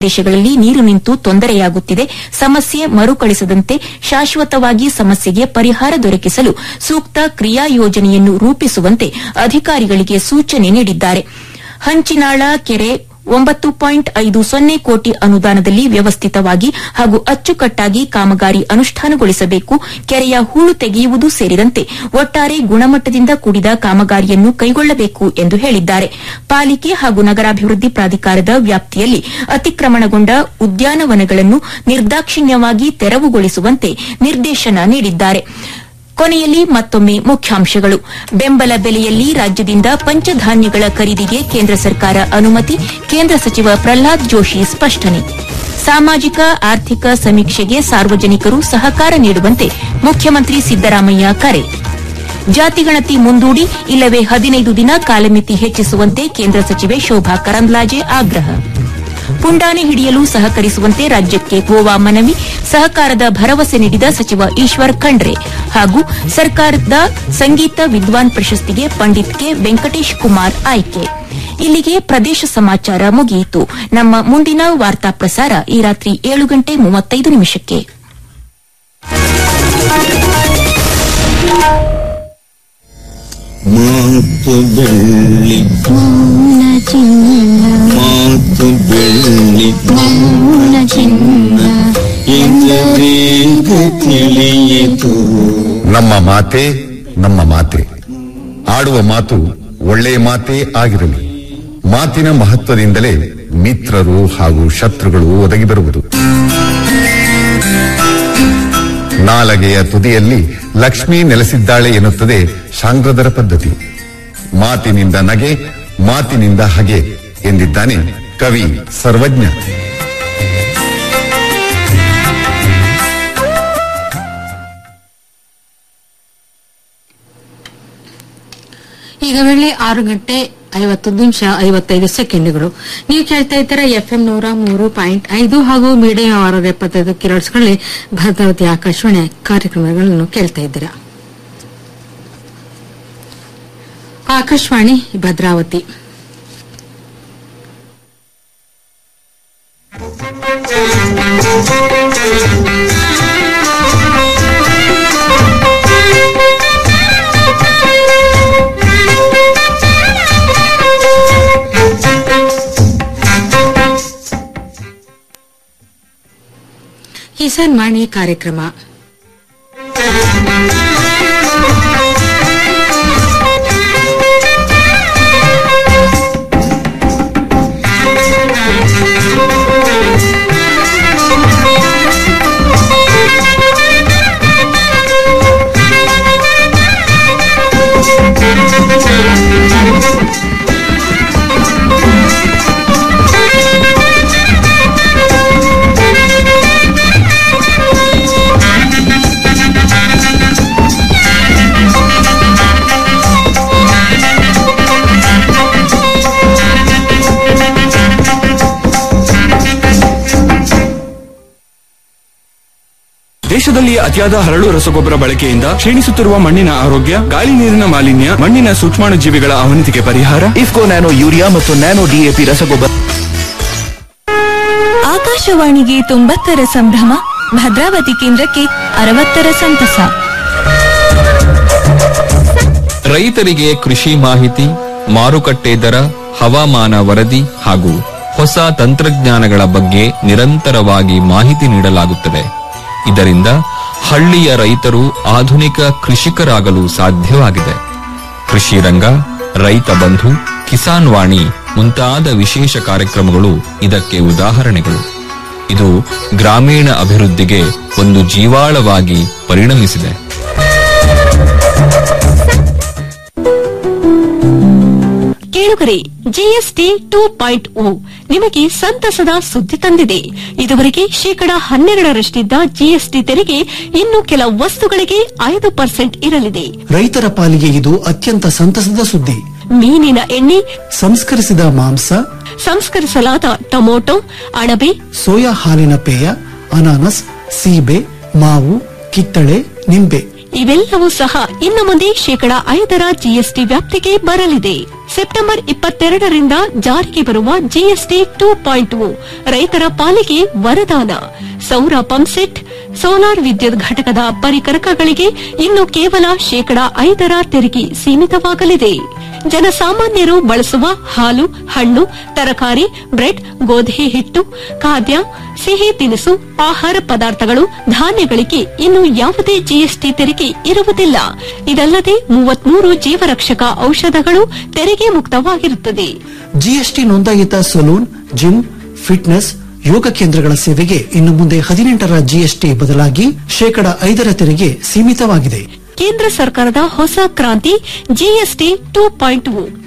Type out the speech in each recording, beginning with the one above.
ಪ್ರದೇಶಗಳಲ್ಲಿ ನೀರು ನಿಂತು ತೊಂದರೆಯಾಗುತ್ತಿದೆ ಸಮಸ್ಯೆ ಮರುಕಳಿಸದಂತೆ ಶಾಶ್ವತವಾಗಿ ಸಮಸ್ಯೆಗೆ ಪರಿಹಾರ ದೊರಕಿಸಲು ಸೂಕ್ತ ಕ್ರಿಯಾ ಯೋಜನೆಯನ್ನು ರೂಪಿಸುವಂತೆ ಅಧಿಕಾರಿಗಳಿಗೆ ಸೂಚನೆ ನೀಡಿದ್ದಾರೆ ಹಂಚಿನಾಳ ಕೆರೆ ಒಂಬತ್ತು ಪಾಯಿಂಟ್ ಐದು ಸೊನ್ನೆ ಕೋಟಿ ಅನುದಾನದಲ್ಲಿ ವ್ಯವಸ್ಥಿತವಾಗಿ ಹಾಗೂ ಅಚ್ಚುಕಟ್ಟಾಗಿ ಕಾಮಗಾರಿ ಅನುಷ್ಠಾನಗೊಳಿಸಬೇಕು ಕೆರೆಯ ಹೂಳು ತೆಗೆಯುವುದು ಸೇರಿದಂತೆ ಒಟ್ಟಾರೆ ಗುಣಮಟ್ಟದಿಂದ ಕೂಡಿದ ಕಾಮಗಾರಿಯನ್ನು ಕೈಗೊಳ್ಳಬೇಕು ಎಂದು ಹೇಳಿದ್ದಾರೆ ಪಾಲಿಕೆ ಹಾಗೂ ನಗರಾಭಿವೃದ್ಧಿ ಪ್ರಾಧಿಕಾರದ ವ್ಯಾಪ್ತಿಯಲ್ಲಿ ಅತಿಕ್ರಮಣಗೊಂಡ ಉದ್ಯಾನವನಗಳನ್ನು ನಿರ್ದಾಕ್ಷಿಣ್ಯವಾಗಿ ತೆರವುಗೊಳಿಸುವಂತೆ ನಿರ್ದೇಶನ ನೀಡಿದ್ದಾರೆ ಕೊನೆಯಲ್ಲಿ ಮತ್ತೊಮ್ಮೆ ಮುಖ್ಯಾಂಶಗಳು ಬೆಂಬಲ ಬೆಲೆಯಲ್ಲಿ ರಾಜ್ಯದಿಂದ ಪಂಚಧಾನ್ಯಗಳ ಖರೀದಿಗೆ ಕೇಂದ್ರ ಸರ್ಕಾರ ಅನುಮತಿ ಕೇಂದ್ರ ಸಚಿವ ಪ್ರಹ್ಲಾದ್ ಜೋಶಿ ಸ್ಪಷ್ಟನೆ ಸಾಮಾಜಿಕ ಆರ್ಥಿಕ ಸಮೀಕ್ಷೆಗೆ ಸಾರ್ವಜನಿಕರು ಸಹಕಾರ ನೀಡುವಂತೆ ಮುಖ್ಯಮಂತ್ರಿ ಸಿದ್ದರಾಮಯ್ಯ ಕರೆ ಜಾತಿಗಣತಿ ಮುಂದೂಡಿ ಇಲ್ಲವೇ ಹದಿನೈದು ದಿನ ಕಾಲಮಿತಿ ಹೆಚ್ಚಿಸುವಂತೆ ಕೇಂದ್ರ ಸಚಿವೆ ಶೋಭಾ ಕರಂದ್ಲಾಜೆ ಆಗ್ರಹ ಪುಂಡಾನೆ ಹಿಡಿಯಲು ಸಹಕರಿಸುವಂತೆ ರಾಜ್ಯಕ್ಕೆ ಗೋವಾ ಮನವಿ ಸಹಕಾರದ ಭರವಸೆ ನೀಡಿದ ಸಚಿವ ಈಶ್ವರ್ ಖಂಡ್ರೆ ಹಾಗೂ ಸರ್ಕಾರದ ಸಂಗೀತ ವಿದ್ವಾನ್ ಪ್ರಶಸ್ತಿಗೆ ಪಂಡಿತ್ ಕೆ ವೆಂಕಟೇಶ್ ಕುಮಾರ್ ಆಯ್ಕೆ ಇಲ್ಲಿಗೆ ಪ್ರದೇಶ ಸಮಾಚಾರ ಮುಗಿಯಿತು ನಮ್ಮ ಮುಂದಿನ ವಾರ್ತಾ ಪ್ರಸಾರ ಈ ರಾತ್ರಿ ಏಳು ಗಂಟೆ ಮೂವತ್ತೈದು ನಿಮಿಷಕ್ಕೆ ಮಾತು ಬೆಳ್ಳಿ ಮೌನ ಚಿನ್ನ ಮಾತು ಬೆಳ್ಳಿ ಮೌನ ಚಿನ್ನ ಎಂದರೇಗ ತಿಳಿಯಿತು ನಮ್ಮ ಮಾತೆ ನಮ್ಮ ಮಾತೆ ಆಡುವ ಮಾತು ಒಳ್ಳೆಯ ಮಾತೇ ಆಗಿರಲಿ ಮಾತಿನ ಮಹತ್ವದಿಂದಲೇ ಮಿತ್ರರು ಹಾಗೂ ಶತ್ರುಗಳು ಒದಗಿ ಬರುವುದು ನಾಲಗೆಯ ತುದಿಯಲ್ಲಿ ಲಕ್ಷ್ಮಿ ನೆಲೆಸಿದ್ದಾಳೆ ಎನ್ನುತ್ತದೆ ಶಾಂಗ್ರದರ ಪದ್ಧತಿ ಮಾತಿನಿಂದ ನಗೆ ಮಾತಿನಿಂದ ಹಗೆ ಎಂದಿದ್ದಾನೆ ಕವಿ ಸರ್ವಜ್ಞ ಈಗ ವೇಳೆ ಆರು ಗಂಟೆ ಐವತ್ತೊಂದು ನಿಮಿಷ ಐವತ್ತೈದು ಸೆಕೆಂಡ್ಗಳು ನೀವು ಕೇಳ್ತಾ ಇದ್ದೀರಾ ಎಫ್ಎಂ ನೂರ ಮೂರು ಪಾಯಿಂಟ್ ಐದು ಹಾಗೂ ಮೀಡಿಯಂ ಆರು ಎಪ್ಪತ್ತೈದು ಕಿಲೋಟ್ಸ್ಗಳಲ್ಲಿ ಭದ್ರಾವತಿ ಆಕಾಶವಾಣಿ ಕಾರ್ಯಕ್ರಮಗಳನ್ನು ಕೇಳ್ತಾ ಇದ್ದೀರಾ ಆಕಾಶವಾಣಿ ಭದ್ರಾವತಿ ಕಿಸಾನ್ ವಾಣಿ ಕಾರ್ಯಕ್ರಮ ದೇಶದಲ್ಲಿ ಅತಿಯಾದ ಹರಳು ರಸಗೊಬ್ಬರ ಬಳಕೆಯಿಂದ ಕ್ಷೀಣಿಸುತ್ತಿರುವ ಮಣ್ಣಿನ ಆರೋಗ್ಯ ಗಾಳಿ ನೀರಿನ ಮಾಲಿನ್ಯ ಮಣ್ಣಿನ ಸೂಕ್ಷ್ಮಾಣು ಜೀವಿಗಳ ಅವನತಿಗೆ ಪರಿಹಾರ ಇಫ್ಕೋ ನ್ಯಾನೋ ಯೂರಿಯಾ ಮತ್ತು ನ್ಯಾನೋ ಡಿಎಪಿ ರಸಗೊಬ್ಬರ ಆಕಾಶವಾಣಿಗೆ ತೊಂಬತ್ತರ ಸಂಭ್ರಮ ಭದ್ರಾವತಿ ಕೇಂದ್ರಕ್ಕೆ ಅರವತ್ತರ ಸಂತಸ ರೈತರಿಗೆ ಕೃಷಿ ಮಾಹಿತಿ ಮಾರುಕಟ್ಟೆ ದರ ಹವಾಮಾನ ವರದಿ ಹಾಗೂ ಹೊಸ ತಂತ್ರಜ್ಞಾನಗಳ ಬಗ್ಗೆ ನಿರಂತರವಾಗಿ ಮಾಹಿತಿ ನೀಡಲಾಗುತ್ತದೆ ಇದರಿಂದ ಹಳ್ಳಿಯ ರೈತರು ಆಧುನಿಕ ಕೃಷಿಕರಾಗಲು ಸಾಧ್ಯವಾಗಿದೆ ಕೃಷಿ ರಂಗ ರೈತ ಬಂಧು ಕಿಸಾನ್ ವಾಣಿ ಮುಂತಾದ ವಿಶೇಷ ಕಾರ್ಯಕ್ರಮಗಳು ಇದಕ್ಕೆ ಉದಾಹರಣೆಗಳು ಇದು ಗ್ರಾಮೀಣ ಅಭಿವೃದ್ಧಿಗೆ ಒಂದು ಜೀವಾಳವಾಗಿ ಪರಿಣಮಿಸಿದೆ ಕೇಳುಗರೆ ಜಿಎಸ್ಟಿ ಟೂ ಪಾಯಿಂಟ್ ಓ ನಿಮಗೆ ಸಂತಸದ ಸುದ್ದಿ ತಂದಿದೆ ಇದುವರೆಗೆ ಶೇಕಡಾ ಹನ್ನೆರಡರಷ್ಟಿದ್ದ ಜಿಎಸ್ಟಿ ತೆರಿಗೆ ಇನ್ನು ಕೆಲ ವಸ್ತುಗಳಿಗೆ ಐದು ಪರ್ಸೆಂಟ್ ಇರಲಿದೆ ರೈತರ ಪಾಲಿಗೆ ಇದು ಅತ್ಯಂತ ಸಂತಸದ ಸುದ್ದಿ ಮೀನಿನ ಎಣ್ಣೆ ಸಂಸ್ಕರಿಸಿದ ಮಾಂಸ ಸಂಸ್ಕರಿಸಲಾದ ಟೊಮೊಟೊ ಅಣಬೆ ಸೋಯಾ ಹಾಲಿನ ಪೇಯ ಅನಾನಸ್ ಸೀಬೆ ಮಾವು ಕಿತ್ತಳೆ ನಿಂಬೆ ಇವೆಲ್ಲವೂ ಸಹ ಇನ್ನು ಮುಂದೆ ಶೇಕಡಾ ಐದರ ಜಿಎಸ್ಟಿ ವ್ಯಾಪ್ತಿಗೆ ಬರಲಿದೆ ಸೆಪ್ಟೆಂಬರ್ ಇಪ್ಪತ್ತೆರಡರಿಂದ ಜಾರಿಗೆ ಬರುವ ಜಿಎಸ್ಟಿ ಟೂ ಪಾಯಿಂಟ್ ರೈತರ ಪಾಲಿಗೆ ವರದಾನ ಸೌರ ಪಂಪ್ಸೆಟ್ ಸೋಲಾರ್ ವಿದ್ಯುತ್ ಘಟಕದ ಪರಿಕರಕಗಳಿಗೆ ಇನ್ನು ಕೇವಲ ಶೇಕಡಾ ಐದರ ತೆರಿಗೆ ಸೀಮಿತವಾಗಲಿದೆ ಜನಸಾಮಾನ್ಯರು ಬಳಸುವ ಹಾಲು ಹಣ್ಣು ತರಕಾರಿ ಬ್ರೆಡ್ ಗೋಧಿ ಹಿಟ್ಟು ಖಾದ್ಯ ಸಿಹಿ ತಿನಿಸು ಆಹಾರ ಪದಾರ್ಥಗಳು ಧಾನ್ಯಗಳಿಗೆ ಇನ್ನು ಯಾವುದೇ ಜಿಎಸ್ಟಿ ತೆರಿಗೆ ಇರುವುದಿಲ್ಲ ಇದಲ್ಲದೆ ಮೂವತ್ಮೂರು ಜೀವರಕ್ಷಕ ಔಷಧಗಳು ತೆರಿಗೆ ಮುಕ್ತವಾಗಿರುತ್ತದೆ ಜಿಎಸ್ಟಿ ನೋಂದಾಯಿತ ಸಲೂನ್ ಜಿಮ್ ಫಿಟ್ನೆಸ್ ಯೋಗ ಕೇಂದ್ರಗಳ ಸೇವೆಗೆ ಇನ್ನು ಮುಂದೆ ಹದಿನೆಂಟರ ಜಿಎಸ್ಟಿ ಬದಲಾಗಿ ಶೇಕಡ ಐದರ ತೆರಿಗೆ ಸೀಮಿತವಾಗಿದೆ ಕೇಂದ್ರ ಸರ್ಕಾರದ ಹೊಸ ಕ್ರಾಂತಿ ಜಿಎಸ್ಟಿ ಟೂ ಪಾಯಿಂಟ್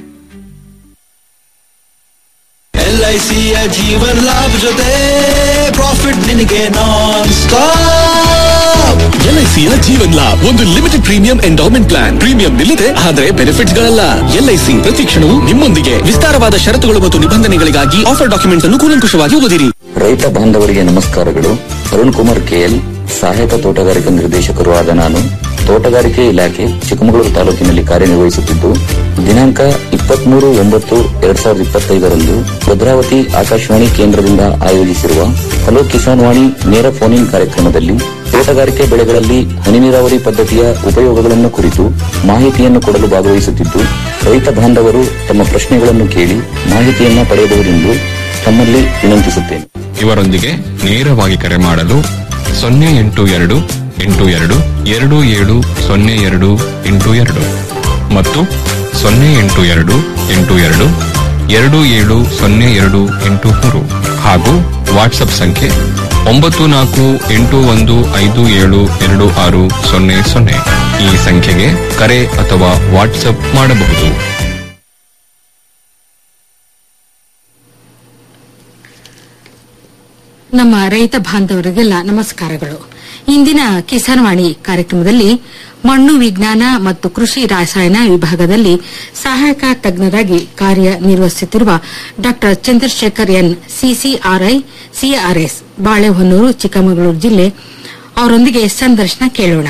ಎಲ್ಐಸಿಯ ಜೀವನ್ ಲಾಭ ಜೊತೆ ಪ್ರಾಫಿಟ್ ನಿನಗೆ ನಾನ್ ಸ್ಟಾಪ್ ಎಲ್ಐಸಿಯ ಜೀವನ್ ಲಾಭ್ ಒಂದು limited premium endowment plan premium ನಿಲ್ಲದೆ ಆದರೆ ಬೆನಿಫಿಟ್ಸ್ ಗಳಲ್ಲ ಎಲ್ಐಸಿ ಪ್ರತಿ ಕ್ಷಣವೂ ನಿಮ್ಮೊಂದಿಗೆ ವಿಸ್ತಾರವಾದ ಷರತ್ತುಗಳು ಮತ್ತು ನಿಬಂಧನೆಗಳಿಗಾಗಿ ಆಫರ್ ಡಾಕ್ಯುಮೆಂಟ್ಸ್ ಅನ್ನು ಕೂಲಂಕುಷವಾಗಿ ಓದಿರಿ ರೈತ ಬಾಂಧವರಿಗೆ ನಮಸ್ಕಾರಗಳು ಅರುಣ್ ಕುಮಾರ್ ಕೆಎಲ್ ಸಹಾಯಕ ತೋಟಗಾರಿಕಾ ನಿರ್ದೇಶಕರು ಆದ ನಾನು ತೋಟಗಾರಿಕೆ ಇಲಾಖೆ ಚಿಕ್ಕಮಗಳೂರು ತಾಲೂಕಿನಲ್ಲಿ ಕಾರ್ಯನಿರ್ವಹಿಸುತ್ತಿದ್ದು ದಿನಾಂಕ ಇಪ್ಪತ್ಮೂರು ಒಂಬತ್ತು ಎರಡ್ ಸಾವಿರದ ಇಪ್ಪತ್ತೈದರಂದು ಭದ್ರಾವತಿ ಆಕಾಶವಾಣಿ ಕೇಂದ್ರದಿಂದ ಆಯೋಜಿಸಿರುವ ಹಲೋ ಕಿಸಾನ್ ವಾಣಿ ನೇರ ಫೋನ್ ಇನ್ ಕಾರ್ಯಕ್ರಮದಲ್ಲಿ ತೋಟಗಾರಿಕೆ ಬೆಳೆಗಳಲ್ಲಿ ಹನಿ ನೀರಾವರಿ ಪದ್ಧತಿಯ ಉಪಯೋಗಗಳನ್ನು ಕುರಿತು ಮಾಹಿತಿಯನ್ನು ಕೊಡಲು ಭಾಗವಹಿಸುತ್ತಿದ್ದು ರೈತ ಬಾಂಧವರು ತಮ್ಮ ಪ್ರಶ್ನೆಗಳನ್ನು ಕೇಳಿ ಮಾಹಿತಿಯನ್ನ ಪಡೆಯಬಹುದೆಂದು ತಮ್ಮಲ್ಲಿ ವಿನಂತಿಸುತ್ತೇನೆ ಇವರೊಂದಿಗೆ ನೇರವಾಗಿ ಕರೆ ಮಾಡಲು ಸೊನ್ನೆ ಎಂಟು ಎರಡು ಎಂಟು ಎರಡು ಎರಡು ಏಳು ಸೊನ್ನೆ ಎರಡು ಎಂಟು ಎರಡು ಮತ್ತು ಸೊನ್ನೆ ಎಂಟು ಎರಡು ಎಂಟು ಎರಡು ಎರಡು ಏಳು ಸೊನ್ನೆ ಎರಡು ಎಂಟು ಮೂರು ಹಾಗೂ ವಾಟ್ಸ್ಆಪ್ ಸಂಖ್ಯೆ ಒಂಬತ್ತು ನಾಲ್ಕು ಎಂಟು ಒಂದು ಐದು ಏಳು ಎರಡು ಆರು ಸೊನ್ನೆ ಸೊನ್ನೆ ಈ ಸಂಖ್ಯೆಗೆ ಕರೆ ಅಥವಾ ವಾಟ್ಸ್ಆಪ್ ಮಾಡಬಹುದು ನಮ್ಮ ರೈತ ಬಾಂಧವರಿಗೆಲ್ಲ ನಮಸ್ಕಾರಗಳು ಇಂದಿನ ಕಿಸಾನ್ ವಾಣಿ ಕಾರ್ಯಕ್ರಮದಲ್ಲಿ ಮಣ್ಣು ವಿಜ್ಞಾನ ಮತ್ತು ಕೃಷಿ ರಾಸಾಯನ ವಿಭಾಗದಲ್ಲಿ ಸಹಾಯಕ ತಜ್ಞರಾಗಿ ಕಾರ್ಯನಿರ್ವಹಿಸುತ್ತಿರುವ ಡಾ Chandrashekhar N CCRI CRS Balehonnur Chikkamagaluru ಜಿಲ್ಲೆ ಅವರೊಂದಿಗೆ ಸಂದರ್ಶನ ಕೇಳೋಣ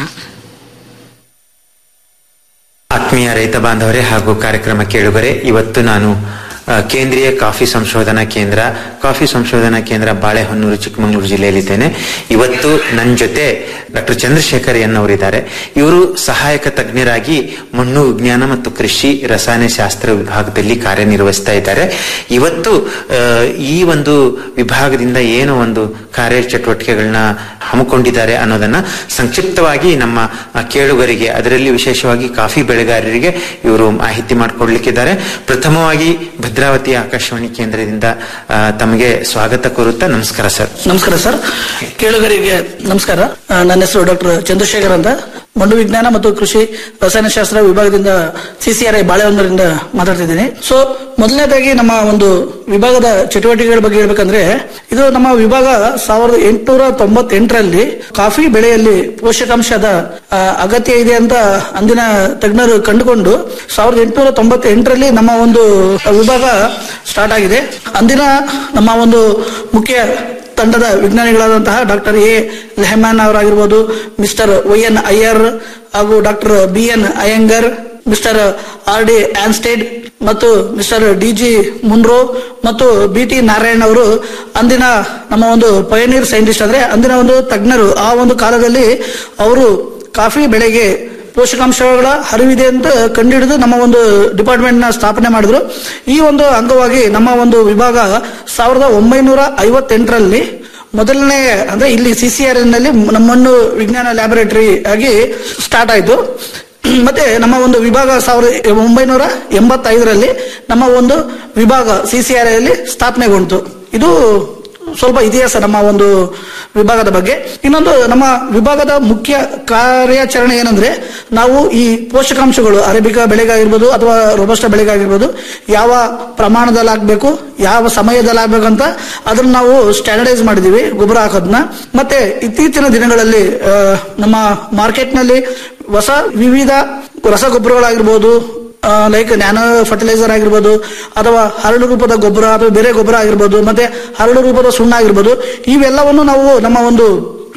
ಆತ್ಮೀಯ ರೈತ ಬಾಂಧವರೇ ಹಾಗೂ ಕಾರ್ಯಕ್ರಮ ಕೇಳುಗರೆ ಇವತ್ತು ನಾನು ಆ, ಕೇಂದ್ರೀಯ ಕಾಫಿ ಸಂಶೋಧನಾ ಕೇಂದ್ರ ಕಾಫಿ ಸಂಶೋಧನಾ ಕೇಂದ್ರ ಬಾಳೆಹೊನ್ನೂರು ಚಿಕ್ಕಮಗಳೂರು ಜಿಲ್ಲೆಯಲ್ಲಿದ್ದೇನೆ ಇವತ್ತು ನನ್ನ ಜೊತೆ ಡಾಕ್ಟರ್ ಚಂದ್ರಶೇಖರ್ ಎನ್ ಅವರಿದ್ದಾರೆ ಇವರು ಸಹಾಯಕ ತಜ್ಞರಾಗಿ ಮಣ್ಣು ವಿಜ್ಞಾನ ಮತ್ತು ಕೃಷಿ ರಸಾಯನಶಾಸ್ತ್ರ ವಿಭಾಗದಲ್ಲಿ ಕಾರ್ಯನಿರ್ವಹಿಸ್ತಾ ಇದ್ದಾರೆ ಇವತ್ತು ಆ, ಈ ಒಂದು ವಿಭಾಗದಿಂದ ಏನು ಒಂದು ಕಾರ್ಯಚಟುವಟಿಕೆಗಳನ್ನ ಹಮ್ಮಿಕೊಂಡಿದ್ದಾರೆ ಅನ್ನೋದನ್ನ ಸಂಕ್ಷಿಪ್ತವಾಗಿ ನಮ್ಮ ಆ, ಕೇಳುಗರಿಗೆ ಅದರಲ್ಲಿ ವಿಶೇಷವಾಗಿ ಕಾಫಿ ಬೆಳೆಗಾರರಿಗೆ ಇವರು ಮಾಹಿತಿ ಮಾಡಿಕೊಡ್ಲಿಕ್ಕಿದ್ದಾರೆ ಪ್ರಥಮವಾಗಿ ಭದ್ರಾವತಿ ಆಕಾಶವಾಣಿ ಕೇಂದ್ರದಿಂದ ಆ, ತಮಗೆ ಸ್ವಾಗತ ಕೋರುತ್ತಾ ನಮಸ್ಕಾರ ಸರ್ ನಮಸ್ಕಾರ ಸರ್ ಕೇಳುಗರಿಗೆ ನಮಸ್ಕಾರ ಆ, ನನ್ನ ಹೆಸರು ಡಾಕ್ಟರ್ ಚಂದ್ರಶೇಖರ್ ಅಂತ ಮಣ್ಣು ವಿಜ್ಞಾನ ಮತ್ತು ಕೃಷಿ ರಸಾಯನಶಾಸ್ತ್ರ ವಿಭಾಗದಿಂದ ಸಿಸಿಆರ್ಐ ಬಾಳೆಹೊನ್ನೂರಿಂದ ಮಾತಾಡ್ತಿದ್ದೀನಿ ಸೊ ಮೊದಲನೇದಾಗಿ ನಮ್ಮ ಒಂದು ವಿಭಾಗದ ಚಟುವಟಿಕೆಗಳ ಬಗ್ಗೆ ಹೇಳ್ಬೇಕಂದ್ರೆ ಇದು ನಮ್ಮ ವಿಭಾಗ ಸಾವಿರದ ಎಂಟುನೂರ ತೊಂಬತ್ತೆಂಟರಲ್ಲಿ ಕಾಫಿ ಬೆಳೆಯಲ್ಲಿ ಪೋಷಕಾಂಶದ ಆ, ಅಗತ್ಯ ಇದೆ ಅಂತ ಅಂದಿನ ತಜ್ಞರು ಕಂಡುಕೊಂಡು ಸಾವಿರದ ಎಂಟುನೂರ ತೊಂಬತ್ತೆಂಟರಲ್ಲಿ ನಮ್ಮ ಒಂದು ವಿಭಾಗ ಸ್ಟಾರ್ಟ್ ಆಗಿದೆ ಅಂದಿನ ನಮ್ಮ ಒಂದು ಮುಖ್ಯ ತಂಡದ ವಿಜ್ಞಾನಿಗಳಾದಂತಹ ಡಾಕ್ಟರ್ ಎ ಲೆಹಮಾನ್ ಅವರಾಗಿರ್ಬೋದು ಮಿಸ್ಟರ್ ವೈ ಎನ್ ಅಯ್ಯರ್ ಹಾಗೂ doctor B N Iyengar mister R D Anstead ಮತ್ತು ಮಿಸ್ಟರ್ ಡಿ ಜಿ ಮುನ್ರೋ ಮತ್ತು ಬಿ ಟಿ ನಾರಾಯಣ್ ಅವರು ಅಂದಿನ ನಮ್ಮ ಒಂದು ಪಯನೀರ್ ಸೈಂಟಿಸ್ಟ್ ಅಂದ್ರೆ ಅಂದಿನ ಒಂದು ತಜ್ಞರು ಆ ಒಂದು ಕಾಲದಲ್ಲಿ ಅವರು ಕಾಫಿ ಬೆಳೆಗೆ ಪೋಷಕಾಂಶಗಳ ಹರಿವಿದೆ ಅಂತ ಕಂಡುಹಿಡಿದು ನಮ್ಮ ಒಂದು ಡಿಪಾರ್ಟ್ಮೆಂಟ್ ನ ಸ್ಥಾಪನೆ ಮಾಡಿದ್ರು ಈ ಒಂದು ಅಂಗವಾಗಿ ನಮ್ಮ ಒಂದು ವಿಭಾಗ ಸಾವಿರದ ಒಂಬೈನೂರ ಐವತ್ತೆಂಟರಲ್ಲಿ ಮೊದಲನೇ ಅಂದ್ರೆ ಇಲ್ಲಿ ಸಿಸಿಆರ್ ನಲ್ಲಿ ನಮ್ಮನ್ನು ವಿಜ್ಞಾನ ಲ್ಯಾಬೊರೇಟರಿ ಆಗಿ ಸ್ಟಾರ್ಟ್ ಆಯಿತು ಮತ್ತೆ ನಮ್ಮ ಒಂದು ವಿಭಾಗ ಸಾವಿರದ ಒಂಬೈನೂರ ಎಂಬತ್ತೈದರಲ್ಲಿ ನಮ್ಮ ಒಂದು ವಿಭಾಗ ಸಿಸಿಆರ್ ಅಲ್ಲಿ ಸ್ಥಾಪನೆಗೊಂಡಿತು ಇದು ಸ್ವಲ್ಪ ಇತಿಹಾಸ ನಮ್ಮ ಒಂದು ವಿಭಾಗದ ಬಗ್ಗೆ ಇನ್ನೊಂದು ನಮ್ಮ ವಿಭಾಗದ ಮುಖ್ಯ ಕಾರ್ಯಾಚರಣೆ ಏನಂದ್ರೆ ನಾವು ಈ ಪೋಷಕಾಂಶಗಳು ಅರೇಬಿಕಾ ಬೆಳೆಗಾಗಿರ್ಬೋದು ಅಥವಾ ರೋಬಸ್ಟ ಬೆಳೆಗಾಗಿರ್ಬೋದು ಯಾವ ಪ್ರಮಾಣದಲ್ಲಿ ಹಾಕ್ಬೇಕು ಯಾವ ಸಮಯದಲ್ಲಿ ಹಾಕ್ಬೇಕು ಅಂತ ಅದನ್ನ ನಾವು ಸ್ಟ್ಯಾಂಡರ್ಡೈಸ್ ಮಾಡಿದೀವಿ ಗೊಬ್ಬರ ಹಾಕೋದನ್ನ ಮತ್ತೆ ಇತ್ತೀಚಿನ ದಿನಗಳಲ್ಲಿ ಆ, ನಮ್ಮ ಮಾರ್ಕೆಟ್ನಲ್ಲಿ ಹೊಸ ವಿವಿಧ ರಸಗೊಬ್ಬರಗಳಾಗಿರ್ಬೋದು ಲೈಕ್ ನ್ಯಾನೋ ಫರ್ಟಿಲೈಸರ್ ಆಗಿರ್ಬೋದು ಅಥವಾ ಹರಳು ರೂಪದ ಗೊಬ್ಬರ ಅಥವಾ ಬೇರೆ ಗೊಬ್ಬರ ಆಗಿರ್ಬೋದು ಮತ್ತೆ ಹರಳು ರೂಪದ ಸುಣ್ಣ ಆಗಿರ್ಬೋದು ಇವೆಲ್ಲವನ್ನು ನಾವು ನಮ್ಮ ಒಂದು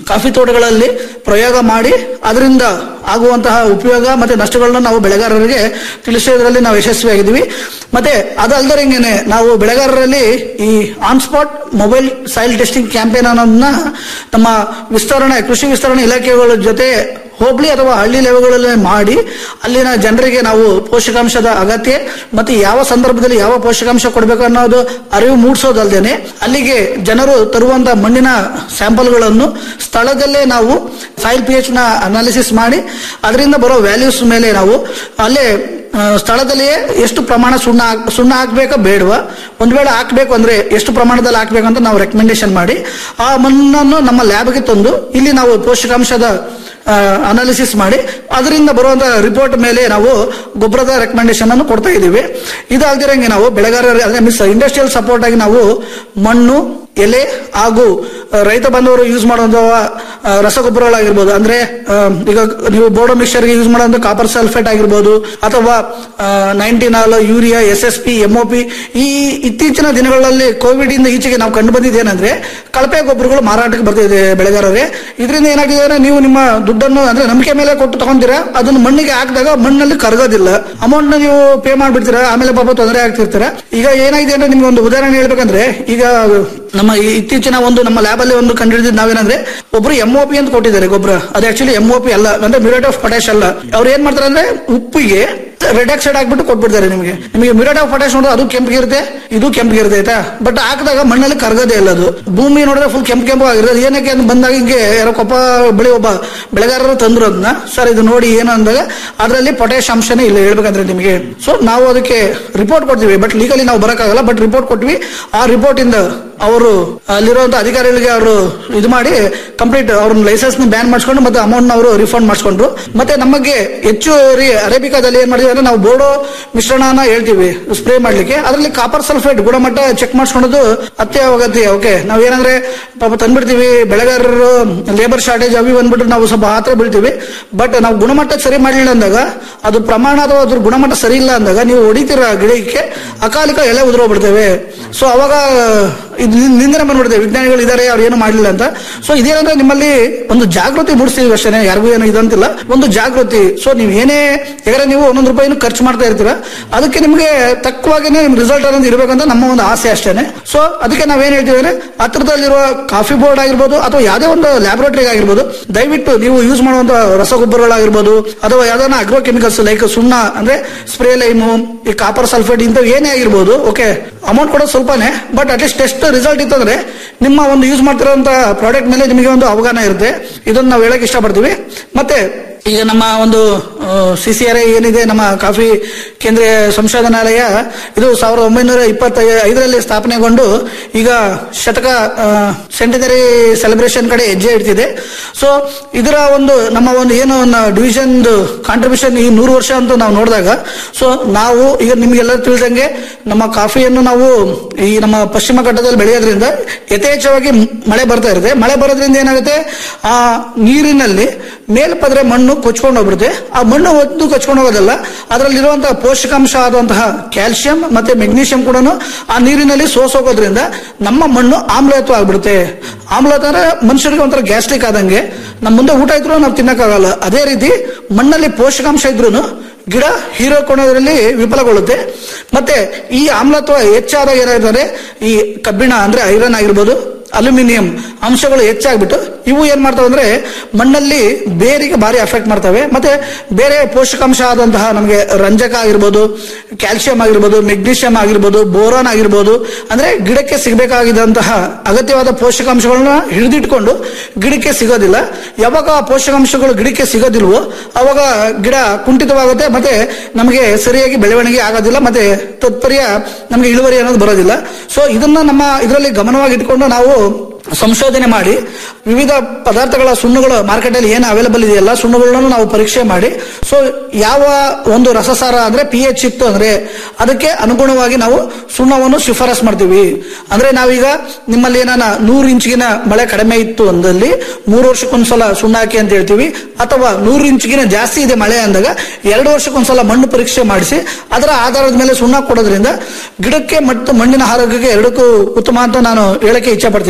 ಕಾಫಿ ತೋಟಗಳಲ್ಲಿ ಪ್ರಯೋಗ ಮಾಡಿ ಅದರಿಂದ ಆಗುವಂತಹ ಉಪಯೋಗ ಮತ್ತೆ ನಷ್ಟಗಳನ್ನ ನಾವು ಬೆಳೆಗಾರರಿಗೆ ತಿಳಿಸೋದ್ರಲ್ಲಿ ನಾವು ಯಶಸ್ವಿಯಾಗಿದ್ದೀವಿ ಮತ್ತೆ ಅದಲ್ದರಂಗೆನೆ ನಾವು ಬೆಳೆಗಾರರಲ್ಲಿ ಈ on spot mobile soil testing campaign ಅನ್ನೋದನ್ನ ನಮ್ಮ ವಿಸ್ತರಣೆ ಕೃಷಿ ವಿಸ್ತರಣೆ ಇಲಾಖೆಗಳ ಜೊತೆ ಹೋಬಳಿ ಅಥವಾ ಹಳ್ಳಿ ಲೆವೆಲ್ಗಳಲ್ಲಿ ಮಾಡಿ ಅಲ್ಲಿನ ಜನರಿಗೆ ನಾವು ಪೋಷಕಾಂಶದ ಅಗತ್ಯ ಮತ್ತೆ ಯಾವ ಸಂದರ್ಭದಲ್ಲಿ ಯಾವ ಪೋಷಕಾಂಶ ಕೊಡಬೇಕು ಅನ್ನೋದು ಅರಿವು ಮೂಡಿಸೋದಲ್ದೇನೆ ಅಲ್ಲಿಗೆ ಜನರು ತರುವಂತ ಮಣ್ಣಿನ ಸ್ಯಾಂಪಲ್ಗಳನ್ನು ಸ್ಥಳದಲ್ಲೇ ನಾವು ಸಾಯಿಲ್ ಪಿ ಎಚ್ ನ ಅನಾಲಿಸಿಸ್ ಮಾಡಿ ಅದರಿಂದ ಬರೋ ವ್ಯಾಲ್ಯೂಸ್ ಮೇಲೆ ನಾವು ಅಲ್ಲೇ ಆ, ಸ್ಥಳದಲ್ಲಿಯೇ ಎಷ್ಟು ಪ್ರಮಾಣ ಸುಣ್ಣ ಹಾಕ್- ಸುಣ್ಣ ಹಾಕ್ಬೇಕಾ ಬೇಡವಾ ಒಂದ್ ವೇಳೆ ಹಾಕ್ಬೇಕು ಅಂದ್ರೆ ಎಷ್ಟು ಪ್ರಮಾಣದಲ್ಲಿ ಹಾಕ್ಬೇಕಂತ ನಾವು ರೆಕಮೆಂಡೇಶನ್ ಮಾಡಿ ಆ ಮಣ್ಣನ್ನು ನಮ್ಮ ಲ್ಯಾಬ್ಗೆ ತಂದು ಇಲ್ಲಿ ನಾವು ಪೋಷಕಾಂಶದ ಅನಾಲಿಸಿಸ್ ಮಾಡಿ ಅದರಿಂದ ಬರುವಂತ ರಿಪೋರ್ಟ್ ಮೇಲೆ ನಾವು ಗೊಬ್ಬರದ ರೆಕಮೆಂಡೇಶನ್ ಅನ್ನು ಕೊಡ್ತಾ ಇದ್ದೀವಿ ಇದಾಗದಿರಂಗೆ ನಾವು ಬೆಳೆಗಾರರಿಗೆ ಅಂದ್ರೆ ಮಿಸ್ ಇಂಡಸ್ಟ್ರಿಯಲ್ ಸಪೋರ್ಟ್ ಆಗಿ ನಾವು ಮಣ್ಣು ಎಲೆ ಹಾಗೂ ಆ, ರೈತ ಬಾಂಧವರು ಯೂಸ್ ಮಾಡುವಂತಹ ಆ, ರಸಗೊಬ್ಬರಗಳಾಗಿರ್ಬೋದು ಅಂದ್ರೆ ಆ, ಈಗ ನೀವು ಬೋರ್ಡೋ ಮಿಕ್ಸ್ಚರ್ಗೆ ಯೂಸ್ ಮಾಡುವಂತ ಕಾಪರ್ ಸಲ್ಫೇಟ್ ಆಗಿರ್ಬೋದು ಅಥವಾ ನೈನ್ಟಿನಾಲ್ urea S S P MOP ಈ ಇತ್ತೀಚಿನ ದಿನಗಳಲ್ಲಿ ಕೋವಿಡ್ ಇಂದ ಈಚೆಗೆ ನಾವು ಕಂಡು ಬಂದಿದ್ದೇನೆಂದ್ರೆ ಕಳಪೆ ಗೊಬ್ಬರಗಳು ಮಾರಾಟಕ್ಕೆ ಬರ್ತಿದೆ ಬೆಳೆಗಾರರೇ ಇದರಿಂದ ಏನಾಗಿದೆ ಅಂದ್ರೆ ನೀವು ನಿಮ್ಮ ದುಡ್ಡನ್ನು ಅಂದ್ರೆ ನಂಬಿಕೆ ಮೇಲೆ ಕೊಟ್ಟು ತಗೊಂತೀರಾ ಅದನ್ನು ಮಣ್ಣಿಗೆ ಹಾಕಿದಾಗ ಮಣ್ಣಲ್ಲಿ ಕರಗೋದಿಲ್ಲ ಅಮೌಂಟ್ ನ ನೀವು ಪೇ ಮಾಡ್ಬಿಡ್ತೀರಾ ಆಮೇಲೆ ಪಾಪ ತೊಂದರೆ ಆಗ್ತಿರ್ತೀರ ಈಗ ಏನಾಗಿದೆ ಅಂದ್ರೆ ನಿಮ್ಗೆ ಒಂದು ಉದಾಹರಣೆ ಹೇಳ್ಬೇಕಂದ್ರೆ ಈಗ ನಮ್ಮ ಈ ಇತ್ತೀಚಿನ ಒಂದು ನಮ್ಮ ಲ್ಯಾಬ್ ಅಲ್ಲಿ ಒಂದು ಕಂಡುಹಿಡಿದಿದ್ದು ನಾವೇನಂದ್ರೆ ಒಬ್ರು ಎಂಒಪಿ ಅಂತ ಕೊಟ್ಟಿದ್ದಾರೆ ಗೊಬ್ಬರ ಅದು ಆಕ್ಚುಲಿ ಎಂಒಪಿ ಅಲ್ಲ ಅಂದ್ರೆ ಮ್ಯೂರೇಟ್ ಆಫ್ ಪೊಟ್ಯಾಶ್ ಅಲ್ಲ ಅವ್ರು ಏನ್ ಮಾಡ್ತಾರೆ ಅಂದ್ರೆ ಉಪ್ಪಿಗೆ ರೆಡ್ ಆಕ್ಸೈಡ್ ಹಾಕ್ಬಿಟ್ಟು ಕೊಟ್ಬಿಡ್ತಾರೆ ನಿಮಗೆ ನಿಮಗೆ ಮ್ಯೂರೇಟ್ ಆಫ್ ಪೊಟ್ಯಾಶ್ ನೋಡಿದ್ರೆ ಅದು ಕೆಂಪಿಗಿರುತ್ತೆ ಇದು ಕೆಂಪಿಗಿರುತ್ತೆ ಆಯ್ತಾ ಬಟ್ ಹಾಕಿದಾಗ ಮಣ್ಣಲ್ಲಿ ಕರಗದೇ ಇಲ್ಲ ಅದು ಭೂಮಿ ನೋಡಿದ್ರೆ ಫುಲ್ ಕೆಂಪು ಕೆಂಪು ಆಗಿರುತ್ತೆ ಏನಕ್ಕೆ ಅಂತ ಬಂದಾಗ ಹಿಂಗೆ ಯಾರೋ ಕೊಪ್ಪ ಬಳಿ ಒಬ್ಬ ಬೆಳೆಗಾರರು ತಂದ್ರು ಅದನ್ನ ಸರ್ ಇದು ನೋಡಿ ಏನು ಅಂದಾಗ ಅದರಲ್ಲಿ ಪೊಟ್ಯಾಶ್ ಅಂಶನೇ ಇಲ್ಲ ಹೇಳ್ಬೇಕಂದ್ರೆ ನಿಮಗೆ ಸೊ ನಾವು ಅದಕ್ಕೆ ರಿಪೋರ್ಟ್ ಕೊಡ್ತೀವಿ ಬಟ್ ಲೀಗಲಿ ನಾವು ಬರಕ್ಕಾಗಲ್ಲ ಬಟ್ ರಿಪೋರ್ಟ್ ಕೊಟ್ವಿ ಆ ರಿಪೋರ್ಟ್ ಇಂದ ಅವರು ಅಲ್ಲಿರುವಂತ ಅಧಿಕಾರಿಗಳಿಗೆ ಅವರು ಇದು ಮಾಡಿ ಕಂಪ್ಲೀಟ್ ಅವ್ರ ಲೈಸೆನ್ಸ್ ಬ್ಯಾನ್ ಮಾಡಿಸ್ಕೊಂಡು ಮತ್ತೆ ಅಮೌಂಟ್ ಅವರು ರಿಫಂಡ್ ಮಾಡಿಸ್ಕೊಂಡ್ರು ಮತ್ತೆ ನಮಗೆ ಹೆಚ್ಚುವರಿ ಅರೇಬಿಕಾದಲ್ಲಿ ಏನ್ ಮಾಡಿದ್ವಿ ಅಂದ್ರೆ ನಾವು ಬೋರ್ಡೋ ಮಿಶ್ರಣನ ಹೇಳ್ತೀವಿ ಸ್ಪ್ರೇ ಮಾಡ್ಲಿಕ್ಕೆ ಅದರಲ್ಲಿ ಕಾಪರ್ ಸಲ್ಫೇಟ್ ಗುಣಮಟ್ಟ ಚೆಕ್ ಮಾಡಿಸ್ಕೊಳ್ಳೋದು ಅತ್ಯವಗತ್ಯ ಓಕೆ ನಾವ್ ಏನಂದ್ರೆ ಪಾಪ ತಂದ್ಬಿಡ್ತೀವಿ ಬೆಳೆಗಾರರು ಲೇಬರ್ ಶಾರ್ಟೇಜ್ ಅವಿ ಬಂದ್ಬಿಟ್ಟು ನಾವು ಸ್ವಲ್ಪ ಹತ್ರ ಬೀಳ್ತೀವಿ ಬಟ್ ನಾವು ಗುಣಮಟ್ಟ ಸರಿ ಮಾಡಲಿಲ್ಲ ಅಂದಾಗ ಅದು ಪ್ರಮಾಣ ಅಥವಾ ಅದ್ರ ಗುಣಮಟ್ಟ ಸರಿ ಇಲ್ಲ ಅಂದಾಗ ನೀವು ಹೊಡಿತೀರ ಗಿಡಕ್ಕೆ ಅಕಾಲಿಕ ಎಲೆ ಉದುರೋಗ್ಬಿಡ್ತೇವೆ ಸೊ ಅವಾಗ ಇದು ನಿನ್- ನಿಂದನೆ ಬಂದ್ಬಿಡ್ತೇವೆ ವಿಜ್ಞಾನಿಗಳು ಇದಾರೆ ಅವ್ರು ಏನು ಮಾಡಲಿಲ್ಲ ಅಂತ ಸೊ ಇದೇನಂದ್ರೆ ನಿಮ್ಮಲ್ಲಿ ಒಂದು ಜಾಗೃತಿ ಮೂಡಿಸ್ತೀವಿ ಅಷ್ಟೇ ಯಾರಿಗೂ ಏನು ಇದಂತಿಲ್ಲ ಒಂದು ಜಾಗೃತಿ ಸೊ ನೀವು ಏನೇ ಯಾಕಂದ್ರೆ ನೀವು ಒಂದೊಂದು ರೂಪಾಯಿನೂ ಖರ್ಚು ಮಾಡ್ತಾ ಇರ್ತೀರ ಅದಕ್ಕೆ ನಿಮಗೆ ತಕ್ಕವಾಗೇನೆ ನಿಮ್ ರಿಸಲ್ಟ್ ಅನ್ನೋದು ಇರಬೇಕಂತ ನಮ್ಮ ಒಂದು ಆಸೆ ಅಷ್ಟೇನೆ ಸೊ ಅದಕ್ಕೆ ನಾವೇನ್ ಹೇಳ್ತೀವಿ ಅಂದ್ರೆ ಹತ್ರದಲ್ಲಿರುವ ಕಾಫಿ ಬೋರ್ಡ್ ಆಗಿರ್ಬೋದು ಅಥವಾ ಯಾವುದೇ ಒಂದು ಲ್ಯಾಬೊರೇಟರಿ ಆಗಿರ್ಬೋದು ದಯವಿಟ್ಟು ನೀವು ಯೂಸ್ ಮಾಡುವಂತ ರಸಗೊಬ್ಬರಗಳಾಗಿರ್ಬೋದು ಅಥವಾ ಯಾವ್ದಾನ ಅಗ್ರೋ ಕೆಮಿಕಲ್ಸ್ ಲೈಕ್ ಸುಣ್ಣ ಅಂದ್ರೆ ಸ್ಪ್ರೇ ಲೈಮು ಈ ಕಾಪರ್ ಸಲ್ಫೇಟ್ ಇಂಥವು ಏನೇ ಆಗಿರ್ಬೋದು ಓಕೆ ಅಮೌಂಟ್ ಕೊಡೋದು ಸ್ವಲ್ಪನೇ ಬಟ್ ಅಟ್ಲೀಸ್ಟ್ ಎಷ್ಟು ರಿಸಲ್ಟ್ ಇತ್ತಂದ್ರೆ ನಿಮ್ಮ ಒಂದು ಯೂಸ್ ಮಾಡ್ತಿರೋಂತ ಪ್ರಾಡಕ್ಟ್ ಮೇಲೆ ನಿಮಗೆ ಒಂದು ಅವಗಾಹನ ಇರುತ್ತೆ ಇದನ್ನ ನಾವು ಹೇಳಕ್ ಇಷ್ಟಪಡ್ತೀವಿ ಮತ್ತೆ ಈಗ ನಮ್ಮ ಒಂದು ಸಿ ಸಿ ಆರ್ ಐ ಏನಿದೆ ನಮ್ಮ ಕಾಫಿ ಕೇಂದ್ರೀಯ ಸಂಶೋಧನಾಲಯ ಇದು ಸಾವಿರದ ಒಂಬೈನೂರ ಇಪ್ಪತ್ತ ಐದರಲ್ಲಿ ಸ್ಥಾಪನೆಗೊಂಡು ಈಗ ಶತಕ ಸೆಂಟಿನರಿ ಸೆಲೆಬ್ರೇಷನ್ ಕಡೆ ಹೆಜ್ಜೆ ಇಡ್ತಿದೆ ಸೊ ಇದರ ಒಂದು ನಮ್ಮ ಒಂದು ಏನು ಡಿವಿಷನ್ ಕಾಂಟ್ರಿಬ್ಯೂಷನ್ ಈ ನೂರು ವರ್ಷ ಅಂತ ನಾವು ನೋಡಿದಾಗ ಸೊ ನಾವು ಈಗ ನಿಮ್ಗೆಲ್ಲ ತಿಳಿದಂಗೆ ನಮ್ಮ ಕಾಫಿಯನ್ನು ನಾವು ಈ ನಮ್ಮ ಪಶ್ಚಿಮ ಘಟ್ಟದಲ್ಲಿ ಬೆಳೆಯೋದ್ರಿಂದ ಯಥೇಚ್ಛವಾಗಿ ಮಳೆ ಬರ್ತಾ ಇರುತ್ತೆ ಮಳೆ ಬರೋದ್ರಿಂದ ಏನಾಗುತ್ತೆ ಆ ನೀರಿನಲ್ಲಿ ಮೇಲ್ಪದ್ರೆ ಮಣ್ಣು ಕೊಚ್ಕೊಂಡು ಹೋಗ್ಬಿಡುತ್ತೆ ಆ ಮಣ್ಣು ಒದ್ದು ಕೊಚ್ಕೊಂಡು ಹೋಗೋದಲ್ಲ ಅದರಲ್ಲಿರುವಂತಹ ಪೋಷಕಾಂಶ ಆದಂತಹ ಕ್ಯಾಲ್ಸಿಯಂ ಮತ್ತೆ ಮೆಗ್ನೀಷಿಯಂ ಕೂಡ ಆ ನೀರಿನಲ್ಲಿ ಸೋಸೋಗೋದ್ರಿಂದ ನಮ್ಮ ಮಣ್ಣು ಆಮ್ಲತ್ವ ಆಗ್ಬಿಡುತ್ತೆ ಆಮ್ಲತ್ವ ಅಂದ್ರೆ ಮನುಷ್ಯರಿಗೆ ಒಂಥರ ಗ್ಯಾಸ್ಟ್ರಿಕ್ ಆದಂಗೆ ನಮ್ಮ ಮುಂದೆ ಊಟ ಇದ್ರು ನಾವು ತಿನ್ನಕ್ಕಾಗಲ್ಲ ಅದೇ ರೀತಿ ಮಣ್ಣಲ್ಲಿ ಪೋಷಕಾಂಶ ಇದ್ರೂ ಗಿಡ ಹೀರೋಕೊಳ್ಳೋದ್ರಲ್ಲಿ ವಿಫಲಗೊಳ್ಳುತ್ತೆ ಮತ್ತೆ ಈ ಆಮ್ಲತ್ವ ಹೆಚ್ಚಾದಾಗ ಏನಾಗ್ತದೆ ಈ ಕಬ್ಬಿಣ ಅಂದ್ರೆ ಐರನ್ ಆಗಿರ್ಬೋದು ಅಲ್ಯೂಮಿನಿಯಂ ಅಂಶಗಳು ಹೆಚ್ಚಾಗ್ಬಿಟ್ಟು ಇವು ಏನ್ ಮಾಡ್ತಾವೆ ಅಂದ್ರೆ ಮಣ್ಣಲ್ಲಿ ಬೇರಿಗೆ ಭಾರಿ ಅಫೆಕ್ಟ್ ಮಾಡ್ತವೆ ಮತ್ತೆ ಬೇರೆ ಪೋಷಕಾಂಶ ಆದಂತಹ ನಮಗೆ ರಂಜಕ ಆಗಿರ್ಬೋದು ಕ್ಯಾಲ್ಸಿಯಂ ಆಗಿರ್ಬೋದು ಮೆಗ್ನೀಷಿಯಂ ಆಗಿರ್ಬೋದು ಬೋರಾನ್ ಆಗಿರ್ಬೋದು ಅಂದ್ರೆ ಗಿಡಕ್ಕೆ ಸಿಗಬೇಕಾಗಿದ್ದಂತಹ ಅಗತ್ಯವಾದ ಪೋಷಕಾಂಶಗಳನ್ನ ಹಿಡಿದಿಟ್ಕೊಂಡು ಗಿಡಕ್ಕೆ ಸಿಗೋದಿಲ್ಲ ಯಾವಾಗ ಆ ಪೋಷಕಾಂಶಗಳು ಗಿಡಕ್ಕೆ ಸಿಗೋದಿಲ್ವೋ ಅವಾಗ ಗಿಡ ಕುಂಠಿತವಾಗುತ್ತೆ ಮತ್ತೆ ನಮಗೆ ಸರಿಯಾಗಿ ಬೆಳವಣಿಗೆ ಆಗೋದಿಲ್ಲ ಮತ್ತೆ ತತ್ಪರ್ಯ ನಮಗೆ ಇಳುವರಿ ಅನ್ನೋದು ಬರೋದಿಲ್ಲ ಸೊ ಇದನ್ನ ನಮ್ಮ ಇದರಲ್ಲಿ ಗಮನವಾಗಿ ಇಟ್ಕೊಂಡು ನಾವು ಸಂಶೋಧನೆ ಮಾಡಿ ವಿವಿಧ ಪದಾರ್ಥಗಳ ಸುಣ್ಣಗಳು ಮಾರ್ಕೆಟಲ್ಲಿ ಏನು ಅವೈಲೇಬಲ್ ಇದೆಯಲ್ಲ ಸುಣ್ಣಗಳನ್ನು ನಾವು ಪರೀಕ್ಷೆ ಮಾಡಿ ಸೊ ಯಾವ ಒಂದು ರಸಸಾರ ಅಂದ್ರೆ ಪಿ ಎಚ್ ಇತ್ತು ಅಂದ್ರೆ ಅದಕ್ಕೆ ಅನುಗುಣವಾಗಿ ನಾವು ಸುಣ್ಣವನ್ನು ಶಿಫಾರಸ್ ಮಾಡ್ತೀವಿ ಅಂದ್ರೆ ನಾವೀಗ ನಿಮ್ಮಲ್ಲಿ ಏನಾನ ನೂರು ಇಂಚಿಗಿನ ಮಳೆ ಕಡಿಮೆ ಇತ್ತು ಅಂದಲ್ಲಿ ಮೂರು ವರ್ಷಕ್ಕೊಂದ್ಸಲ ಸುಣ್ಣ ಹಾಕಿ ಅಂತ ಹೇಳ್ತೀವಿ ಅಥವಾ ನೂರು ಇಂಚಿಗಿನ ಜಾಸ್ತಿ ಇದೆ ಮಳೆ ಅಂದಾಗ ಎರಡು ವರ್ಷಕ್ಕೊಂದ್ಸಲ ಮಣ್ಣು ಪರೀಕ್ಷೆ ಮಾಡಿಸಿ ಅದರ ಆಧಾರದ ಮೇಲೆ ಸುಣ್ಣ ಕೊಡೋದ್ರಿಂದ ಗಿಡಕ್ಕೆ ಮತ್ತು ಮಣ್ಣಿನ ಆರೋಗ್ಯಕ್ಕೆ ಎರಡಕ್ಕೂ ಉತ್ತಮ ಅಂತ ನಾನು ಹೇಳಕ್ಕೆ ಇಚ್ಛೆ ಪಡ್ತೀನಿ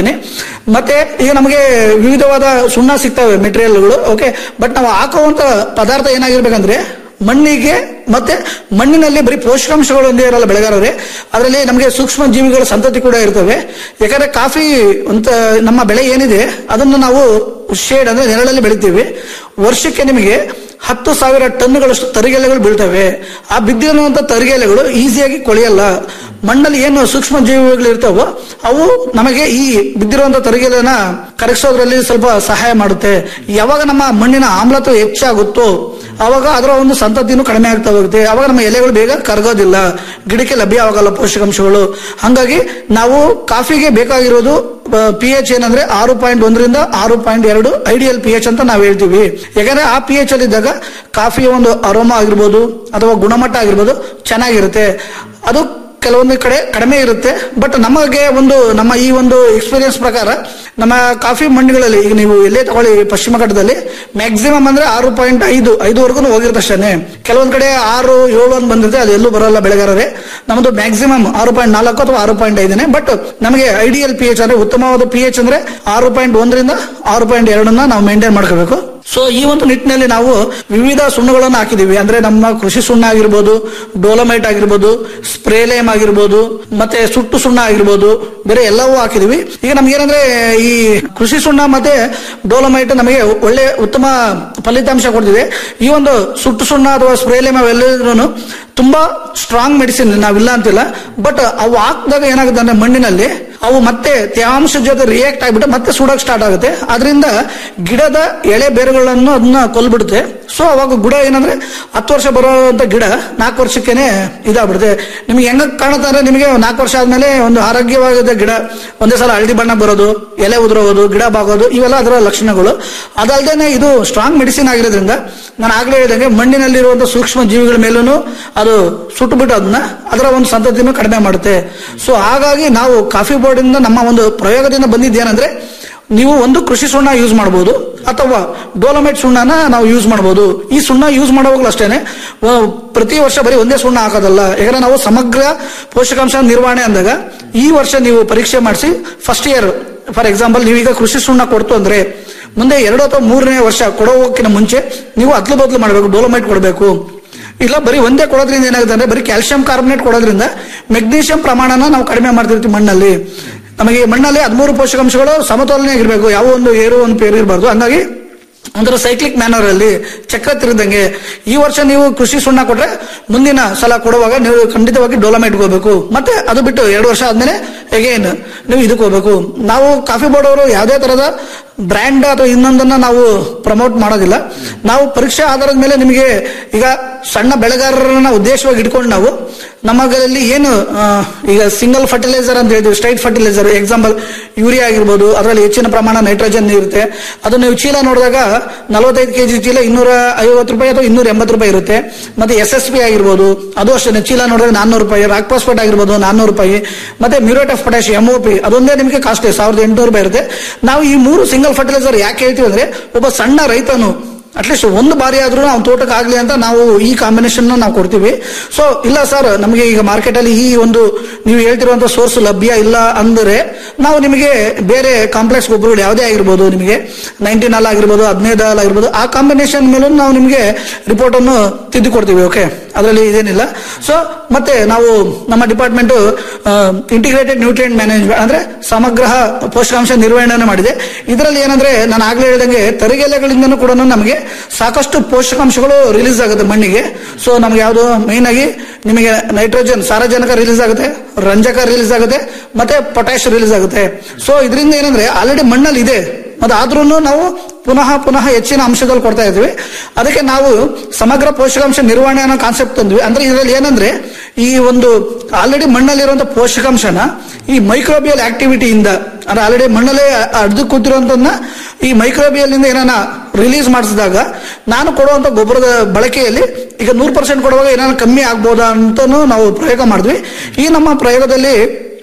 ಮತ್ತೆ ಈಗ ನಮಗೆ ವಿವಿಧವಾದ ಸುಣ್ಣ ಸಿಗ್ತವೆ ಮೆಟೀರಿಯಲ್ಗಳು ಓಕೆ ಬಟ್ ನಾವು ಹಾಕುವಂತ ಪದಾರ್ಥ ಏನಾಗಿರ್ಬೇಕಂದ್ರೆ ಮಣ್ಣಿಗೆ ಮತ್ತೆ ಮಣ್ಣಿನಲ್ಲಿ ಬರೀ ಪೋಷಕಾಂಶಗಳು ಒಂದೇ ಇರಲ್ಲ ಬೆಳೆಗಾರರೇ ಅದರಲ್ಲಿ ನಮಗೆ ಸೂಕ್ಷ್ಮ ಜೀವಿಗಳ ಸಂತತಿ ಕೂಡ ಇರ್ತವೆ ಯಾಕಂದ್ರೆ ಕಾಫಿ ಅಂತ ನಮ್ಮ ಬೆಳೆ ಏನಿದೆ ಅದನ್ನು ನಾವು ಶೇಡ್ ಅಂದ್ರೆ ನೆರಳಲ್ಲಿ ಬೆಳಿತೀವಿ ವರ್ಷಕ್ಕೆ ನಿಮಗೆ ಹತ್ತು ಸಾವಿರ ಟನ್ಗಳಷ್ಟು ತರಿಗೆಲೆಗಳು ಬೀಳ್ತವೆ ಆ ಬಿದ್ದಿರುವಂತ ತರಿಗೆಲೆಗಳು ಈಸಿಯಾಗಿ ಕೊಳೆಯಲ್ಲ ಮಣ್ಣಲ್ಲಿ ಏನು ಸೂಕ್ಷ್ಮ ಜೀವಿಗಳು ಇರ್ತಾವೋ ಅವು ನಮಗೆ ಈ ಬಿದ್ದಿರುವಂತ ತರಿಗೆಲೆನ ಕರಗಿಸೋದ್ರಲ್ಲಿ ಸ್ವಲ್ಪ ಸಹಾಯ ಮಾಡುತ್ತೆ ಯಾವಾಗ ನಮ್ಮ ಮಣ್ಣಿನ ಆಮ್ಲತ್ವ ಹೆಚ್ಚಾಗುತ್ತೋ ಅವಾಗ ಅದರ ಒಂದು ಸಂತತಿನೂ ಕಡಿಮೆ ಆಗ್ತಾ ಹೋಗುತ್ತೆ ಅವಾಗ ನಮ್ಮ ಎಲೆಗಳು ಬೇಗ ಕರಗೋದಿಲ್ಲ ಗಿಡಕ್ಕೆ ಲಭ್ಯ ಆಗಲ್ಲ ಪೋಷಕಾಂಶಗಳು ಹಂಗಾಗಿ ನಾವು ಕಾಫಿಗೆ ಬೇಕಾಗಿರೋದು ಪಿ ಎಚ್ ಏನಂದ್ರೆ ಆರು ಪಾಯಿಂಟ್ ಒಂದರಿಂದ ಆರು ಪಾಯಿಂಟ್ ಎರಡು ಐಡಿಯಲ್ ಪಿ ಎಚ್ ಅಂತ ನಾವು ಹೇಳ್ತೀವಿ ಯಾಕಂದ್ರೆ ಆ ಪಿ ಎಚ್ ಅಲ್ಲಿ ಇದ್ದಾಗ ಕಾಫಿಯ ಒಂದು ಅರೋಮ ಆಗಿರ್ಬೋದು ಅಥವಾ ಗುಣಮಟ್ಟ ಆಗಿರ್ಬೋದು ಚೆನ್ನಾಗಿರುತ್ತೆ ಅದು ಕೆಲವೊಂದು ಕಡೆ ಕಡಿಮೆ ಇರುತ್ತೆ ಬಟ್ ನಮಗೆ ಒಂದು ನಮ್ಮ ಈ ಒಂದು ಎಕ್ಸ್ಪೀರಿಯನ್ಸ್ ಪ್ರಕಾರ ನಮ್ಮ ಕಾಫಿ ಮಂಡಿಗಳಲ್ಲಿ ಈಗ ನೀವು ಎಲ್ಲೇ ತಗೊಳ್ಳಿ ಪಶ್ಚಿಮ ಘಟ್ಟದಲ್ಲಿ ಮ್ಯಾಕ್ಸಿಮಮ್ ಅಂದ್ರೆ ಆರು ಪಾಯಿಂಟ್ ಐದು ಐದುವರೆಗೂ ಹೋಗಿರುತ್ತೆ ಅಷ್ಟೇ ಕೆಲವೊಂದ್ ಕಡೆ ಆರು ಏಳು ಅಂತ ಬಂದಿರುತ್ತೆ ಅದು ಎಲ್ಲೂ ಬರಲ್ಲ ಬೆಳೆಗಾರರೇ ನಮ್ಮದು ಮ್ಯಾಕ್ಸಿಮಮ್ ಆರು ಪಾಯಿಂಟ್ ನಾಲ್ಕು ಅಥವಾ ಆರು ಪಾಯಿಂಟ್ ಐದನೇ ಬಟ್ ನಮಗೆ ಐಡಿಯಲ್ ಪಿ ಎಚ್ ಅಂದ್ರೆ ಉತ್ತಮವಾದ ಪಿ ಎಚ್ ಅಂದ್ರೆ ಆರು ಪಾಯಿಂಟ್ ಒಂದರಿಂದ ಆರು ಪಾಯಿಂಟ್ ಎರಡನ್ನ ನಾವು ಮೇಂಟೈನ್ ಮಾಡ್ಕೋಬೇಕು ಸೊ ಈ ಒಂದು ನಿಟ್ಟಿನಲ್ಲಿ ನಾವು ವಿವಿಧ ಸುಣ್ಣಗಳನ್ನು ಹಾಕಿದೀವಿ ಅಂದ್ರೆ ನಮ್ಮ ಕೃಷಿ ಸುಣ್ಣ ಆಗಿರ್ಬೋದು ಡೋಲಮೈಟ್ ಆಗಿರ್ಬೋದು ಸ್ಪ್ರೇಲೇಮ್ ಆಗಿರ್ಬೋದು ಮತ್ತೆ ಸುಟ್ಟು ಸುಣ್ಣ ಆಗಿರ್ಬೋದು ಬೇರೆ ಎಲ್ಲವೂ ಹಾಕಿದೀವಿ ಈಗ ನಮ್ಗೆ ಏನಂದ್ರೆ ಈ ಕೃಷಿ ಸುಣ್ಣ ಮತ್ತೆ ಡೋಲಮೈಟ್ ನಮಗೆ ಒಳ್ಳೆ ಉತ್ತಮ ಫಲಿತಾಂಶ ಕೊಡ್ತಿದೆ ಈ ಒಂದು ಸುಟ್ಟು ಸುಣ್ಣ ಅಥವಾ ಸ್ಪ್ರೇಲೇಮ್ ಅವೆಲ್ಲದ್ರೂ ತುಂಬಾ ಸ್ಟ್ರಾಂಗ್ ಮೆಡಿಸಿನ್ ನಾವಿಲ್ಲ ಅಂತಿಲ್ಲ ಬಟ್ ಅವು ಹಾಕಿದಾಗ ಏನಾಗುತ್ತೆ ಅಂದ್ರೆ ಮಣ್ಣಿನಲ್ಲಿ ಅವು ಮತ್ತೆ ತೇವಾಂಶ ಜೊತೆ ರಿಯಾಕ್ಟ್ ಆಗ್ಬಿಟ್ಟು ಮತ್ತೆ ಸುಡಕ್ ಸ್ಟಾರ್ಟ್ ಆಗುತ್ತೆ ಅದರಿಂದ ಗಿಡದ ಎಳೆ ಬೇರುಗಳನ್ನು ಅದನ್ನ ಕೊಲ್ಬಿಡುತ್ತೆ ಸೊ ಅವಾಗ ಗುಡ ಏನಂದ್ರೆ ಹತ್ತು ವರ್ಷ ಬರುವಂತ ಗಿಡ ನಾಲ್ಕು ವರ್ಷಕ್ಕೇನೆ ಇದಾಗ್ಬಿಡುತ್ತೆ ನಿಮ್ಗೆ ಹೆಂಗ ಕಾಣುತ್ತೆ ಅಂದ್ರೆ ನಿಮಗೆ ನಾಲ್ಕು ವರ್ಷ ಆದ್ಮೇಲೆ ಒಂದು ಆರೋಗ್ಯವಾದ ಗಿಡ ಒಂದೇ ಸಲ ಹಳದಿ ಬಣ್ಣ ಬರೋದು ಎಲೆ ಉದುರೋದು ಗಿಡ ಬಾಗೋದು ಇವೆಲ್ಲ ಅದರ ಲಕ್ಷಣಗಳು ಅದಲ್ದೇನೆ ಇದು ಸ್ಟ್ರಾಂಗ್ ಮೆಡಿಸಿನ್ ಆಗಿರೋದ್ರಿಂದ ನಾನು ಆಗ್ಲೇ ಹೇಳಿದಂಗೆ ಮಣ್ಣಿನಲ್ಲಿರುವಂತ ಸೂಕ್ಷ್ಮ ಜೀವಿಗಳ ಮೇಲೂ ಅದು ಸುಟ್ಟುಬಿಟ್ಟು ಅದನ್ನ ಅದರ ಒಂದು ಸಂತತಿನೂ ಕಡಿಮೆ ಮಾಡುತ್ತೆ ಸೊ ಹಾಗಾಗಿ ನಾವು ಕಾಫಿ ಬೋರ್ಡ್ ಇಂದ ನಮ್ಮ ಒಂದು ಪ್ರಯೋಗದಿಂದ ಬಂದಿದ್ದೇನೆಂದ್ರೆ ನೀವು ಒಂದು ಕೃಷಿ ಸುಣ್ಣ ಯೂಸ್ ಮಾಡಬಹುದು ಅಥವಾ ಡೋಲಮೈಟ್ ಸುಣ್ಣನ ನಾವು ಯೂಸ್ ಮಾಡಬಹುದು ಈ ಸುಣ್ಣ ಯೂಸ್ ಮಾಡುವಾಗಲೂ ಅಷ್ಟೇನೆ ವ- ಪ್ರತಿ ವರ್ಷ ಬರೀ ಒಂದೇ ಸುಣ್ಣ ಹಾಕೋದಲ್ಲ ಯಾಕಂದ್ರೆ ನಾವು ಸಮಗ್ರ ಪೋಷಕಾಂಶ ನಿರ್ವಹಣೆ ಅಂದಾಗ ಈ ವರ್ಷ ನೀವು ಪರೀಕ್ಷೆ ಮಾಡಿಸಿ ಫಸ್ಟ್ ಇಯರ್ ಫಾರ್ ಎಕ್ಸಾಂಪಲ್ ನೀವೀಗ ಕೃಷಿ ಸುಣ್ಣ ಕೊಡ್ತು ಅಂದ್ರೆ ಮುಂದೆ ಎರಡು ಅಥವಾ ಮೂರನೇ ವರ್ಷ ಕೊಡೋಕ್ಕಿಂತ ಮುಂಚೆ ನೀವು ಅದ್ಲು ಬದಲು ಮಾಡಬೇಕು ಡೋಲಮೈಟ್ ಕೊಡಬೇಕು ಇಲ್ಲ ಬರೀ ಒಂದೇ ಕೊಡೋದ್ರಿಂದ ಏನಾಗುತ್ತೆ ಅಂದ್ರೆ ಬರೀ ಕ್ಯಾಲ್ಸಿಯಂ ಕಾರ್ಬನೇಟ್ ಕೊಡೋದ್ರಿಂದ ಮೆಗ್ನೀಷಿಯಂ ಪ್ರಮಾಣನ ನಾವು ಕಡಿಮೆ ಮಾಡ್ತಿರ್ತೀವಿ ಮಣ್ಣಲ್ಲಿ ನಮಗೆ ಮಣ್ಣಲ್ಲಿ ಹದಿಮೂರು ಪೋಷಕಾಂಶಗಳು ಸಮತೋಲನೆ ಆಗಿರ್ಬೇಕು ಯಾವ ಒಂದು ಏರು ಒಂದು ಪೇರು ಇರಬಾರ್ದು ಹಂಗಾಗಿ ಒಂಥರ ಸೈಕ್ಲಿಕ್ ಮ್ಯಾನರ್ ಅಲ್ಲಿ ಚಕ್ರ ತಿರುದಂಗೆ ಈ ವರ್ಷ ನೀವು ಕೃಷಿ ಸುಣ್ಣ ಕೊಟ್ರೆ ಮುಂದಿನ ಸಲ ಕೊಡುವಾಗ ನೀವು ಖಂಡಿತವಾಗಿ ಡೋಲಮೈಟ್ ಹೋಗ್ಬೇಕು ಮತ್ತೆ ಅದು ಬಿಟ್ಟು ಎರಡು ವರ್ಷ ಆದ್ಮೇಲೆ ಎಗೇನ್ ನೀವು ಇದಕ್ಕೆ ಹೋಗ್ಬೇಕು ನಾವು ಕಾಫಿ ಬೋರ್ಡ್ ಅವರು ಯಾವುದೇ ತರದ ಬ್ರ್ಯಾಂಡ್ ಅಥವಾ ಇನ್ನೊಂದನ್ನ ನಾವು ಪ್ರಮೋಟ್ ಮಾಡೋದಿಲ್ಲ ನಾವು ಪರೀಕ್ಷೆ ಆಧಾರದ ಮೇಲೆ ನಿಮಗೆ ಈಗ ಸಣ್ಣ ಬೆಳೆಗಾರರನ್ನ ಉದ್ದೇಶವಾಗಿ ಇಟ್ಕೊಂಡು ನಾವು ನಮ್ಮಲ್ಲಿ ಏನು ಆ, ಈಗ ಸಿಂಗಲ್ ಫರ್ಟಿಲೈಸರ್ ಅಂತ ಹೇಳಿದ್ವಿ ಸ್ಟ್ರೈಟ್ ಫರ್ಟಿಲೈಸರ್ ಎಕ್ಸಾಂಪಲ್ ಯೂರಿಯಾ ಆಗಿರ್ಬೋದು ಅದರಲ್ಲಿ ಹೆಚ್ಚಿನ ಪ್ರಮಾಣ ನೈಟ್ರೋಜನ್ ಇರುತ್ತೆ ಅದು ನೀವು ಚೀಲ ನೋಡಿದಾಗ ನಲವತ್ತೈದು ಕೆಜಿ ಚೀಲ ಇನ್ನೂರ ಐವತ್ತು ರೂಪಾಯಿ ಅಥವಾ ಇನ್ನೂರ ಎಂಬತ್ತು ರೂಪಾಯಿ ಇರುತ್ತೆ ಮತ್ತೆ ಎಸ್ ಎಸ್ ಪಿ ಆಗಿರ್ಬೋದು ಅದು ಅಷ್ಟೇ ಚೀಲ ನೋಡಿದಾಗ ನಾನ್ನೂರು ರೂಪಾಯಿ ರಾಕ್ ಫಾಸ್ಫೇಟ್ ಆಗಿರ್ಬೋದು ನಾನ್ನೂರು ರೂಪಾಯಿ ಮತ್ತೆ muriate of potash M P ಅದೊಂದೇ ನಿಮಗೆ ಕಾಸ್ಟ್ಲಿ ಸಾವಿರದ ಎಂಟುನೂರು ರೂಪಾಯಿ ಇರುತ್ತೆ ನಾವು ಈ ಮೂರು ಸಿಂಗಲ್ ಫರ್ಟಿಲೈಸರ್ ಯಾಕೆ ಹೇಳ್ತೀವಿ ಅಂದ್ರೆ ಒಬ್ಬ ಸಣ್ಣ ರೈತನು ಅಟ್ಲೀಸ್ಟ್ ಒಂದು ಬಾರಿ ಆದ್ರೂ ನಾವು ತೋಟಕ್ಕೆ ಆಗ್ಲಿ ಅಂತ ನಾವು ಈ ಕಾಂಬಿನೇಷನ್ ನಾವು ಕೊಡ್ತೀವಿ ಸೊ ಇಲ್ಲ ಸರ್ ನಮಗೆ ಈಗ ಮಾರ್ಕೆಟ್ ಅಲ್ಲಿ ಈ ಒಂದು ನೀವು ಹೇಳ್ತಿರುವಂತ ಸೋರ್ಸ್ ಲಭ್ಯ ಇಲ್ಲ ಅಂದ್ರೆ ನಾವು ನಿಮಗೆ ಬೇರೆ ಕಾಂಪ್ಲೆಕ್ಸ್ ಗೊಬ್ಬರಗಳು ಯಾವುದೇ ಆಗಿರ್ಬೋದು ನಿಮಗೆ ನೈನ್ಟೀನ್ ಅಲ್ ಆಗಿರ್ಬೋದು ಹದಿನೈದು ಅಲ್ ಆಗಿರ್ಬೋದು ಆ ಕಾಂಬಿನೇಷನ್ ಮೇಲೂ ನಾವು ನಿಮಗೆ ರಿಪೋರ್ಟ್ ಅನ್ನು ತಿದ್ದು ಕೊಡ್ತೀವಿ ಓಕೆ ಅದರಲ್ಲಿ ಇದೇನಿಲ್ಲ ಸೊ ಮತ್ತೆ ನಾವು ನಮ್ಮ ಡಿಪಾರ್ಟ್ಮೆಂಟ್ ಇಂಟಿಗ್ರೇಟೆಡ್ ನ್ಯೂಟ್ರಿಯೆಂಟ್ ಮ್ಯಾನೇಜ್ಮೆಂಟ್ ಅಂದ್ರೆ ಸಮಗ್ರ ಪೋಷಕಾಂಶ ನಿರ್ವಹಣೆ ಮಾಡಿದೆ ಇದರಲ್ಲಿ ಏನಂದ್ರೆ ನಾನು ಆಗ್ಲೇ ಹೇಳಿದಂಗೆ ತರಿಗೆಲೆಗಳಿಂದನೂ ಕೂಡ ನಮಗೆ ಸಾಕಷ್ಟು ಪೋಷಕಾಂಶಗಳು ರಿಲೀಸ್ ಆಗುತ್ತೆ ಮಣ್ಣಿಗೆ ಸೊ ನಮ್ಗೆ ಯಾವುದು ಮೈನ್ ಆಗಿ ನಿಮಗೆ ನೈಟ್ರೋಜನ್ ಸಾರಜನಕ ರಿಲೀಸ್ ಆಗುತ್ತೆ ರಂಜಕ ರಿಲೀಸ್ ಆಗುತ್ತೆ ಮತ್ತೆ ಪೊಟ್ಯಾಶ್ ರಿಲೀಸ್ ಆಗುತ್ತೆ ಸೊ ಇದರಿಂದ ಏನಂದ್ರೆ ಆಲ್ರೆಡಿ ಮಣ್ಣಲ್ಲಿ ಇದೆ ಮತ್ತೆ ಆದ್ರೂ ನಾವು ಪುನಃ ಪುನಃ ಹೆಚ್ಚಿನ ಅಂಶದಲ್ಲಿ ಕೊಡ್ತಾ ಇದ್ವಿ ಅದಕ್ಕೆ ನಾವು ಸಮಗ್ರ ಪೋಷಕಾಂಶ ನಿರ್ವಹಣೆ ಅನ್ನೋ ಕಾನ್ಸೆಪ್ಟ್ ತಂದ್ವಿ ಅಂದ್ರೆ ಇದರಲ್ಲಿ ಏನಂದ್ರೆ ಈ ಒಂದು ಆಲ್ರೆಡಿ ಮಣ್ಣಲ್ಲಿರುವಂತ ಪೋಷಕಾಂಶನ ಈ ಮೈಕ್ರೋಬಿಯಲ್ ಆಕ್ಟಿವಿಟಿಯಿಂದ ಅಂದ್ರೆ ಆಲ್ರೆಡಿ ಮಣ್ಣಲ್ಲೇ ಅಡ್ದು ಕೂತಿರುವಂತನ್ನ ಈ ಮೈಕ್ರೋಬಿಯಲ್ ಇಂದ ಏನಾನ ರಿಲೀಸ್ ಮಾಡಿಸಿದಾಗ ನಾನು ಕೊಡುವಂತ ಗೊಬ್ಬರದ ಬಳಕೆಯಲ್ಲಿ ಈಗ ನೂರು ಪರ್ಸೆಂಟ್ ಕೊಡುವಾಗ ಏನಾನ ಕಮ್ಮಿ ಆಗ್ಬೋದಾ ಅಂತಾನು ನಾವು ಪ್ರಯೋಗ ಮಾಡಿದ್ವಿ ಈ ನಮ್ಮ ಪ್ರಯೋಗದಲ್ಲಿ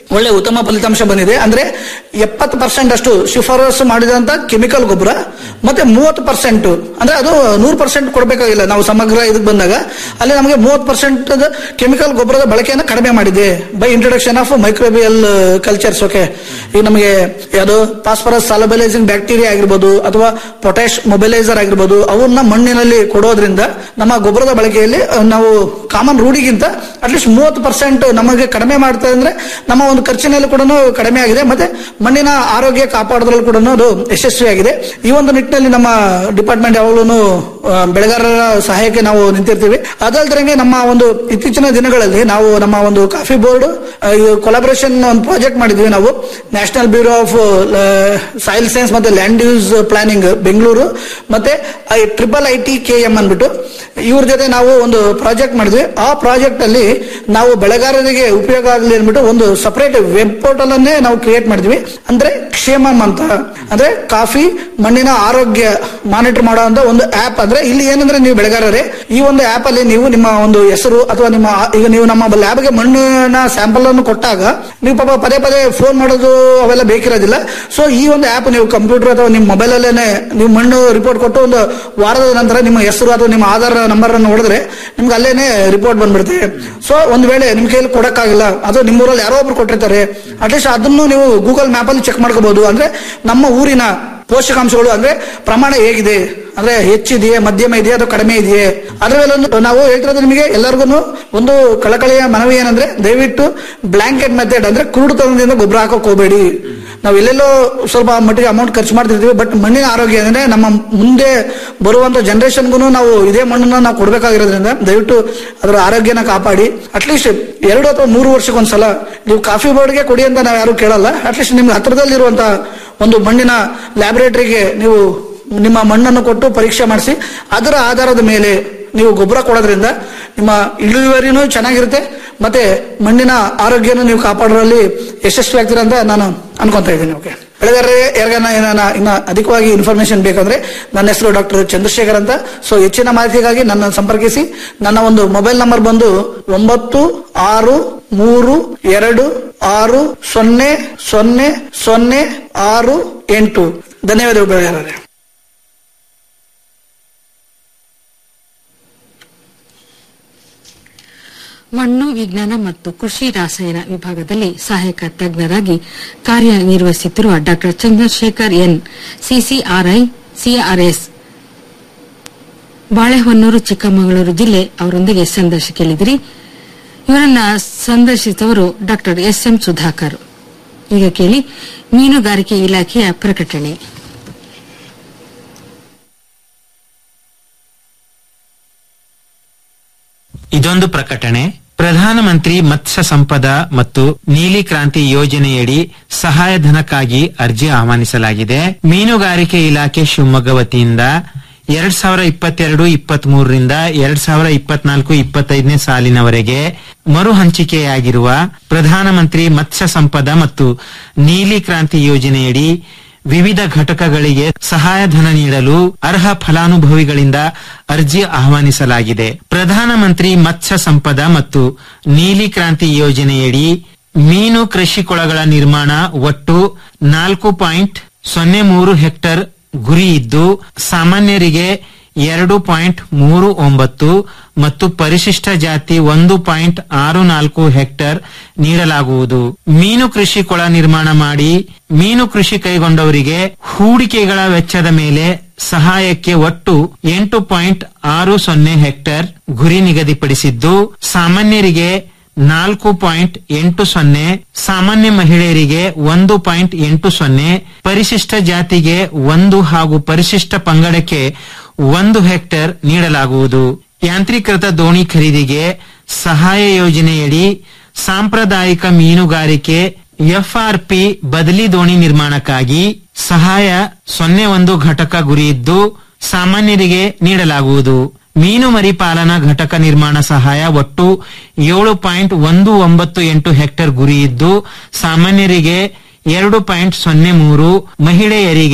ಒಳ್ಳೆ ಉತ್ತಮ ಫಲಿತಾಂಶ ಬಂದಿದೆ ಅಂದ್ರೆ ಎಪ್ಪತ್ತು ಪರ್ಸೆಂಟ್ ಅಷ್ಟು ಶಿಫಾರಸು ಮಾಡಿದಂತ ಕೆಮಿಕಲ್ ಗೊಬ್ಬರ ಮತ್ತೆ ಮೂವತ್ತು ಪರ್ಸೆಂಟ್ ಅಂದ್ರೆ ಅದು ನೂರು ಪರ್ಸೆಂಟ್ ಕೊಡಬೇಕಾಗಿಲ್ಲ ನಾವು ಸಮಗ್ರ ಇದಕ್ಕೆ ಬಂದಾಗ ಅಲ್ಲಿ ನಮಗೆ ಮೂವತ್ತು ಪರ್ಸೆಂಟ್ ಕೆಮಿಕಲ್ ಗೊಬ್ಬರದ ಬಳಕೆಯನ್ನು ಕಡಿಮೆ ಮಾಡಿದೆ by introduction of microbial cultures okay ಈಗ ನಮಗೆ ಯಾವುದು ಫಾಸ್ಫರಸ್ ಸಾಲಬಲೈಸಿಂಗ್ ಬ್ಯಾಕ್ಟೀರಿಯಾ ಆಗಿರ್ಬೋದು ಅಥವಾ ಪೊಟ್ಯಾಶ್ ಮೊಬೈಲೈಸರ್ ಆಗಿರ್ಬೋದು ಅವನ್ನ ಮಣ್ಣಿನಲ್ಲಿ ಕೊಡೋದ್ರಿಂದ ನಮ್ಮ ಗೊಬ್ಬರದ ಬಳಕೆಯಲ್ಲಿ ಆ, ನಾವು ಕಾಮನ್ ರೂಢಿಗಿಂತ ಅಟ್ಲೀಸ್ಟ್ ಮೂವತ್ತು ಪರ್ಸೆಂಟ್ ನಮಗೆ ಕಡಿಮೆ ಮಾಡ್ತಾ ಅಂದ್ರೆ ನಮ್ಮ ಒಂದು ಖರ್ಚಿನಲ್ಲಿ ಕೂಡ ಕಡಿಮೆ ಆಗಿದೆ ಮತ್ತೆ ಮಣ್ಣಿನ ಆರೋಗ್ಯ ಕಾಪಾಡೋದ್ರಲ್ಲಿ ಕೂಡ ಅದು ಯಶಸ್ವಿಯಾಗಿದೆ ಈ ಒಂದು ನಿಟ್ಟಿನಲ್ಲಿ ನಮ್ಮ ಡಿಪಾರ್ಟ್ಮೆಂಟ್ ಯಾವಾಗಲೂ ಬೆಳೆಗಾರರ ಸಹಾಯಕ್ಕೆ ನಾವು ನಿಂತಿರ್ತೀವಿ ಅದಲ್ದಂಗೆ ನಮ್ಮ ಒಂದು ಇತ್ತೀಚಿನ ದಿನಗಳಲ್ಲಿ ನಾವು ನಮ್ಮ ಒಂದು ಕಾಫಿ ಬೋರ್ಡ್ ಕೊಲಾಬರೇಷನ್ ಒಂದು ಪ್ರಾಜೆಕ್ಟ್ ಮಾಡಿದ್ವಿ ನಾವು national bureau of soil science ಮತ್ತೆ ಲ್ಯಾಂಡ್ ಯೂಸ್ ಪ್ಲಾನಿಂಗ್ ಬೆಂಗಳೂರು ಮತ್ತೆ triple I T K M ಅನ್ಬಿಟ್ಟು ಇವ್ರ ಜೊತೆ ನಾವು ಒಂದು ಪ್ರಾಜೆಕ್ಟ್ ಮಾಡಿದ್ವಿ ಆ ಪ್ರಾಜೆಕ್ಟ್ ಅಲ್ಲಿ ನಾವು ಬೆಳೆಗಾರರಿಗೆ ಉಪಯೋಗ ಆಗಲಿ ಅಂದ್ಬಿಟ್ಟು ಒಂದು ಸಪರೇಟ್ ವೆಬ್ ಪೋರ್ಟಲ್ ಅನ್ನೇ ನಾವು ಕ್ರಿಯೇಟ್ ಮಾಡಿದ್ವಿ ಅಂದ್ರೆ ಕ್ಷೇಮಂ ಅಂತ ಅಂದ್ರೆ ಕಾಫಿ ಮಣ್ಣಿನ ಆರೋಗ್ಯ ಮಾನಿಟರ್ ಮಾಡುವಂತ ಒಂದು ಆಪ್ ಅಂದ್ರೆ ಇಲ್ಲಿ ಏನಂದ್ರೆ ನೀವು ಬೆಳೆಗಾರರೇ ಈ ಒಂದು ಆಪ್ ಅಲ್ಲಿ ನೀವು ನಿಮ್ಮ ಒಂದು ಹೆಸರು ಅಥವಾ ನಿಮ್ಮ ಆ- ಈಗ ನೀವು ನಮ್ಮ ಲ್ಯಾಬ್ಗೆ ಮಣ್ಣಿನ ಸ್ಯಾಂಪಲ್ ಅನ್ನು ಕೊಟ್ಟಾಗ ನೀವು ಪಾಪ ಪದೇ ಪದೇ ಫೋನ್ ಮಾಡೋದು ಅವೆಲ್ಲ ಬೇಕಿರೋದಿಲ್ಲ ಸೊ ಈ ಒಂದು ಆಪ್ ನೀವು ಕಂಪ್ಯೂಟರ್ ಅಥವಾ ನಿಮ್ಮ ಮೊಬೈಲ್ ಅಲ್ಲೇನೆ ನೀವು ಮಣ್ಣು ರಿಪೋರ್ಟ್ ಕೊಟ್ಟು ಒಂದು ವಾರದ ನಂತರ ನಿಮ್ಮ ಹೆಸರು ಅಥವಾ ನಿಮ್ಮ ಆಧಾರ್ ನಂಬರ್ ಅನ್ನು ಹೊಡೆದ್ರೆ ನಿಮ್ಗೆ ಅಲ್ಲೇನೆ ರಿಪೋರ್ಟ್ ಬಂದ್ಬಿಡುತ್ತೆ ಸೊ ಒಂದ್ ವೇಳೆ ನಿಮ್ ಕೈಯಲ್ಲಿ ಕೊಡಕ್ಕಾಗಿಲ್ಲ ಅದು ನಿಮ್ಮೂರಲ್ಲಿ ಯಾರೋ ಒಬ್ರು ಕೊಟ್ಟಿರ್ತಾರೆ ಅಟ್ಲೀಸ್ಟ್ ಅದನ್ನು ನೀವು ಗೂಗಲ್ ಮ್ಯಾಪ್ ಅಲ್ಲಿ ಚೆಕ್ ಮಾಡ್ಕೋಬಹುದು ಅಂದ್ರೆ ನಮ್ಮ ಊರಿನ ಪೋಷಕಾಂಶಗಳು ಅಂದ್ರೆ ಪ್ರಮಾಣ ಹೇಗಿದೆ ಅಂದ್ರೆ ಹೆಚ್ಚಿದೆಯೇ ಮಧ್ಯಮ ಇದೆಯೇ ಅಥವಾ ಕಡಿಮೆ ಇದೆಯೇ ಅದ್ರ ಮೇಲೆ ಒಂದು ನಾವು ಹೇಳ್ತಿರೋದು ನಿಮಗೆ ಎಲ್ಲರಿಗೂ ಒಂದು ಕಳಕಳಿಯ ಮನವಿ ಏನಂದ್ರೆ ದಯವಿಟ್ಟು ಬ್ಲಾಂಕೆಟ್ ಮೆಥಡ್ ಅಂದ್ರೆ ಕುರುಡುತನದಿಂದ ಗೊಬ್ಬರ ಹಾಕೋಕ್ ಹೋಗಬೇಡಿ ನಾವು ಎಲ್ಲೆಲ್ಲೋ ಸ್ವಲ್ಪ ಮಟ್ಟಿಗೆ ಅಮೌಂಟ್ ಖರ್ಚು ಮಾಡ್ತಿರ್ತೀವಿ ಬಟ್ ಮಣ್ಣಿನ ಆರೋಗ್ಯ ಅಂದ್ರೆ ನಮ್ಮ ಮುಂದೆ ಬರುವಂತ ಜನರೇಷನ್ಗೂ ನಾವು ಇದೇ ಮಣ್ಣನ್ನ ನಾವು ಕೊಡ್ಬೇಕಾಗಿರೋದ್ರಿಂದ ದಯವಿಟ್ಟು ಅದರ ಆರೋಗ್ಯನ ಕಾಪಾಡಿ ಅಟ್ಲೀಸ್ಟ್ ಎರಡು ಅಥವಾ ಮೂರು ವರ್ಷಕ್ಕೊಂದ್ಸಲ ನೀವು ಕಾಫಿ ಬೋರ್ಡ್ಗೆ ಕೊಡಿ ಅಂತ ನಾವು ಯಾರು ಕೇಳಲ್ಲ ಅಟ್ಲೀಸ್ಟ್ ನಿಮ್ಗೆ ಹತ್ರದಲ್ಲಿರುವಂತ ಒಂದು ಮಣ್ಣಿನ ಲ್ಯಾಬೊರೇಟರಿಗೆ ನೀವು ನಿಮ್ಮ ಮಣ್ಣನ್ನು ಕೊಟ್ಟು ಪರೀಕ್ಷೆ ಮಾಡಿಸಿ ಅದರ ಆಧಾರದ ಮೇಲೆ ನೀವು ಗೊಬ್ಬರ ಕೊಡೋದ್ರಿಂದ ನಿಮ್ಮ ಇಳುವರಿನೂ ಚೆನ್ನಾಗಿರುತ್ತೆ ಮತ್ತೆ ಮಣ್ಣಿನ ಆರೋಗ್ಯನೂ ನೀವು ಕಾಪಾಡೋದ್ರಲ್ಲಿ ಯಶಸ್ವಿ ಆಗ್ತೀರಾ ಅಂತ ನಾನು ಅನ್ಕೊಂತ ಇದ್ದೀನಿ ಓಕೆ ಬೆಳೆಗಾರರೇ ಯಾರಿಗಾನ ಏನಾನ ಇನ್ನ ಅಧಿಕವಾಗಿ ಇನ್ಫಾರ್ಮೇಶನ್ ಬೇಕಂದ್ರೆ ನನ್ನ ಹೆಸರು ಡಾಕ್ಟರ್ ಚಂದ್ರಶೇಖರ್ ಅಂತ ಸೊ ಹೆಚ್ಚಿನ ಮಾಹಿತಿಗಾಗಿ ನನ್ನ ಸಂಪರ್ಕಿಸಿ ನನ್ನ ಒಂದು ಮೊಬೈಲ್ ನಂಬರ್ ಬಂದು ಒಂಬತ್ತು ಆರು ಮೂರು ಎರಡು ಆರು ಸೊನ್ನೆ ಸೊನ್ನೆ ಸೊನ್ನೆ ಆರು ಎಂಟು ಧನ್ಯವಾದಗಳು ಬೆಳೆಗಾರರೇ ಮಣ್ಣು ವಿಜ್ಞಾನ ಮತ್ತು ಕೃಷಿ ರಾಸಾಯನ ವಿಭಾಗದಲ್ಲಿ ಸಹಾಯಕ ತಜ್ಞರಾಗಿ ಕಾರ್ಯನಿರ್ವಹಿಸುತ್ತಿರುವ doctor Chandrashekhar N CCRI CRS Balehonnur Chikkamagaluru ಜಿಲ್ಲೆ ಅವರೊಂದಿಗೆ ಸಂದರ್ಶನ ಕೇಳಿದಿರಿ ಇವರನ್ನ ಸಂದರ್ಶಿಸಿದವರು ಡಾಕ್ಟರ್ ಎಸ್ ಎಂ ಸುಧಾಕರ್ ಈಗ ಕೇಳಿ ಮೀನುಗಾರಿಕೆ ಇಲಾಖೆಯ ಪ್ರಕಟಣೆ ಇದೊಂದು ಪ್ರಕಟಣೆ ಪ್ರಧಾನಮಂತ್ರಿ ಮತ್ಸ್ಯ ಸಂಪದ ಮತ್ತು ನೀಲಿ ಕ್ರಾಂತಿ ಯೋಜನೆಯಡಿ ಸಹಾಯಧನಕ್ಕಾಗಿ ಅರ್ಜಿ ಆಹ್ವಾನಿಸಲಾಗಿದೆ ಮೀನುಗಾರಿಕೆ ಇಲಾಖೆ ಶಿವಮೊಗ್ಗ ವತಿಯಿಂದ ಎರಡ್ ಸಾವಿರ ಇಪ್ಪತ್ತೆರಡು ಇಪ್ಪತ್ತ್ ಮೂರರಿಂದ ಎರಡ್ ಸಾವಿರ ಇಪ್ಪತ್ನಾಲ್ಕು ಇಪ್ಪತ್ತೈದನೇ ಸಾಲಿನವರೆಗೆ ಮರು ಹಂಚಿಕೆಯಾಗಿರುವ ಪ್ರಧಾನಮಂತ್ರಿ ಮತ್ಸ್ಯ ಸಂಪದ ಮತ್ತು ನೀಲಿ ಕ್ರಾಂತಿ ಯೋಜನೆಯಡಿ ವಿವಿಧ ಘಟಕಗಳಿಗೆ ಸಹಾಯಧನ ನೀಡಲು ಅರ್ಹ ಫಲಾನುಭವಿಗಳಿಂದ ಅರ್ಜಿ ಆಹ್ವಾನಿಸಲಾಗಿದೆ ಪ್ರಧಾನಮಂತ್ರಿ ಮತ್ಸ್ಯ ಸಂಪದ ಮತ್ತು ನೀಲಿ ಕ್ರಾಂತಿ ಯೋಜನೆಯಡಿ ಮೀನು ಕೃಷಿ ಕೊಳಗಳ ನಿರ್ಮಾಣ ಒಟ್ಟು ನಾಲ್ಕು ಪಾಯಿಂಟ್ ಸೊನ್ನೆ ಮೂರು ಹೆಕ್ಟರ್ ಗುರಿ ಇದ್ದು ಸಾಮಾನ್ಯರಿಗೆ ಎರಡು ಪಾಯಿಂಟ್ ಮೂರು ಒಂಬತ್ತು ಮತ್ತು ಪರಿಶಿಷ್ಟ ಜಾತಿ ಒಂದು ಪಾಯಿಂಟ್ ಆರು ನಾಲ್ಕು ಹೆಕ್ಟರ್ ನೀಡಲಾಗುವುದು ಮೀನು ಕೃಷಿ ಕೊಳ ನಿರ್ಮಾಣ ಮಾಡಿ ಮೀನು ಕೃಷಿ ಕೈಗೊಂಡವರಿಗೆ ಹೂಡಿಕೆಗಳ ವೆಚ್ಚದ ಮೇಲೆ ಸಹಾಯಕ್ಕೆ ಒಟ್ಟು ಎಂಟು ಪಾಯಿಂಟ್ ಆರು ಸೊನ್ನೆ ಹೆಕ್ಟರ್ ಗುರಿ ನಿಗದಿಪಡಿಸಿದ್ದು ಸಾಮಾನ್ಯರಿಗೆ ನಾಲ್ಕು ಪಾಯಿಂಟ್ ಎಂಟು ಸೊನ್ನೆ ಸಾಮಾನ್ಯ ಮಹಿಳೆಯರಿಗೆ ಒಂದು ಪಾಯಿಂಟ್ ಎಂಟು ಸೊನ್ನೆ ಪರಿಶಿಷ್ಟ ಜಾತಿಗೆ ಒಂದು ಹಾಗೂ ಪರಿಶಿಷ್ಟ ಪಂಗಡಕ್ಕೆ ಒಂದು ಹೆಕ್ಟೇರ್ ನೀಡಲಾಗುವುದು ಯಾಂತ್ರೀಕೃತ ದೋಣಿ ಖರೀದಿಗೆ ಸಹಾಯ ಯೋಜನೆಯಡಿ ಸಾಂಪ್ರದಾಯಿಕ ಮೀನುಗಾರಿಕೆ ಎಫ್ಆರ್ಪಿ ಬದಲಿ ದೋಣಿ ನಿರ್ಮಾಣಕ್ಕಾಗಿ ಸಹಾಯ ಸೊನ್ನೆ ಒಂದು ಘಟಕ ಗುರಿಯಿದ್ದು ಸಾಮಾನ್ಯರಿಗೆ ನೀಡಲಾಗುವುದು ಮೀನು ಮರಿಪಾಲನಾ ಘಟಕ ನಿರ್ಮಾಣ ಸಹಾಯ ಒಟ್ಟು ಏಳು ಪಾಯಿಂಟ್ ಒಂದು ಒಂಬತ್ತು ಎಂಟು ಹೆಕ್ಟೇರ್ ಗುರಿಯಿದ್ದು ಸಾಮಾನ್ಯರಿಗೆ ಎರಡು ಪಾಯಿಂಟ್ ಸೊನ್ನೆ ಮೂರು ಮಹಿಳೆಯರಿಗೆ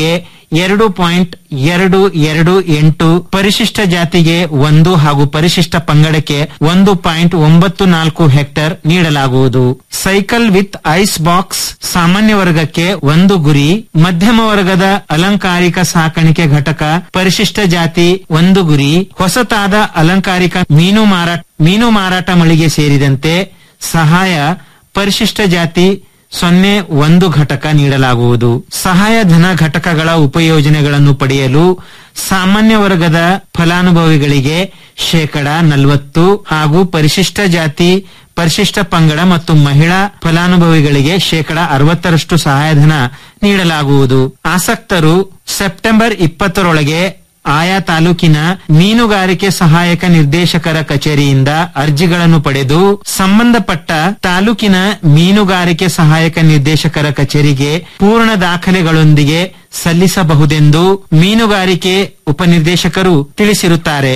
ಎರಡು ಪಾಯಿಂಟ್ ಎರಡು ಎರಡು ಎಂಟು ಪರಿಶಿಷ್ಟ ಜಾತಿಗೆ ಒಂದು ಹಾಗೂ ಪರಿಶಿಷ್ಟ ಪಂಗಡಕ್ಕೆ ಒಂದು ಪಾಯಿಂಟ್ ಒಂಬತ್ತು ನಾಲ್ಕು ಹೆಕ್ಟೇರ್ ನೀಡಲಾಗುವುದು ಸೈಕಲ್ ವಿತ್ ಐಸ್ ಬಾಕ್ಸ್ ಸಾಮಾನ್ಯ ವರ್ಗಕ್ಕೆ ಒಂದು ಗುರಿ ಮಧ್ಯಮ ವರ್ಗದ ಅಲಂಕಾರಿಕ ಸಾಕಾಣಿಕೆ ಘಟಕ ಪರಿಶಿಷ್ಟ ಜಾತಿ ಒಂದು ಗುರಿ ಹೊಸತಾದ ಅಲಂಕಾರಿಕ ಮೀನು ಮಾರಾಟ ಮೀನು ಮಾರಾಟ ಮಳಿಗೆ ಸೇರಿದಂತೆ ಸಹಾಯ ಪರಿಶಿಷ್ಟ ಜಾತಿ ಸೊನ್ನೆ ಒಂದು ಘಟಕ ನೀಡಲಾಗುವುದು ಸಹಾಯಧನ ಘಟಕಗಳ ಉಪಯೋಜನೆಗಳನ್ನು ಪಡೆಯಲು ಸಾಮಾನ್ಯ ವರ್ಗದ ಫಲಾನುಭವಿಗಳಿಗೆ ಶೇಕಡ ನಲವತ್ತು ಹಾಗೂ ಪರಿಶಿಷ್ಟ ಜಾತಿ ಪರಿಶಿಷ್ಟ ಪಂಗಡ ಮತ್ತು ಮಹಿಳಾ ಫಲಾನುಭವಿಗಳಿಗೆ ಶೇಕಡ ಅರವತ್ತರಷ್ಟು ಸಹಾಯಧನ ನೀಡಲಾಗುವುದು ಆಸಕ್ತರು ಸೆಪ್ಟೆಂಬರ್ ಇಪ್ಪತ್ತರೊಳಗೆ ಆಯಾ ತಾಲೂಕಿನ ಮೀನುಗಾರಿಕೆ ಸಹಾಯಕ ನಿರ್ದೇಶಕರ ಕಚೇರಿಯಿಂದ ಅರ್ಜಿಗಳನ್ನು ಪಡೆದು ಸಂಬಂಧಪಟ್ಟ ತಾಲೂಕಿನ ಮೀನುಗಾರಿಕೆ ಸಹಾಯಕ ನಿರ್ದೇಶಕರ ಕಚೇರಿಗೆ ಪೂರ್ಣ ದಾಖಲೆಗಳೊಂದಿಗೆ ಸಲ್ಲಿಸಬಹುದೆಂದು ಮೀನುಗಾರಿಕೆ ಉಪನಿರ್ದೇಶಕರು ತಿಳಿಸಿರುತ್ತಾರೆ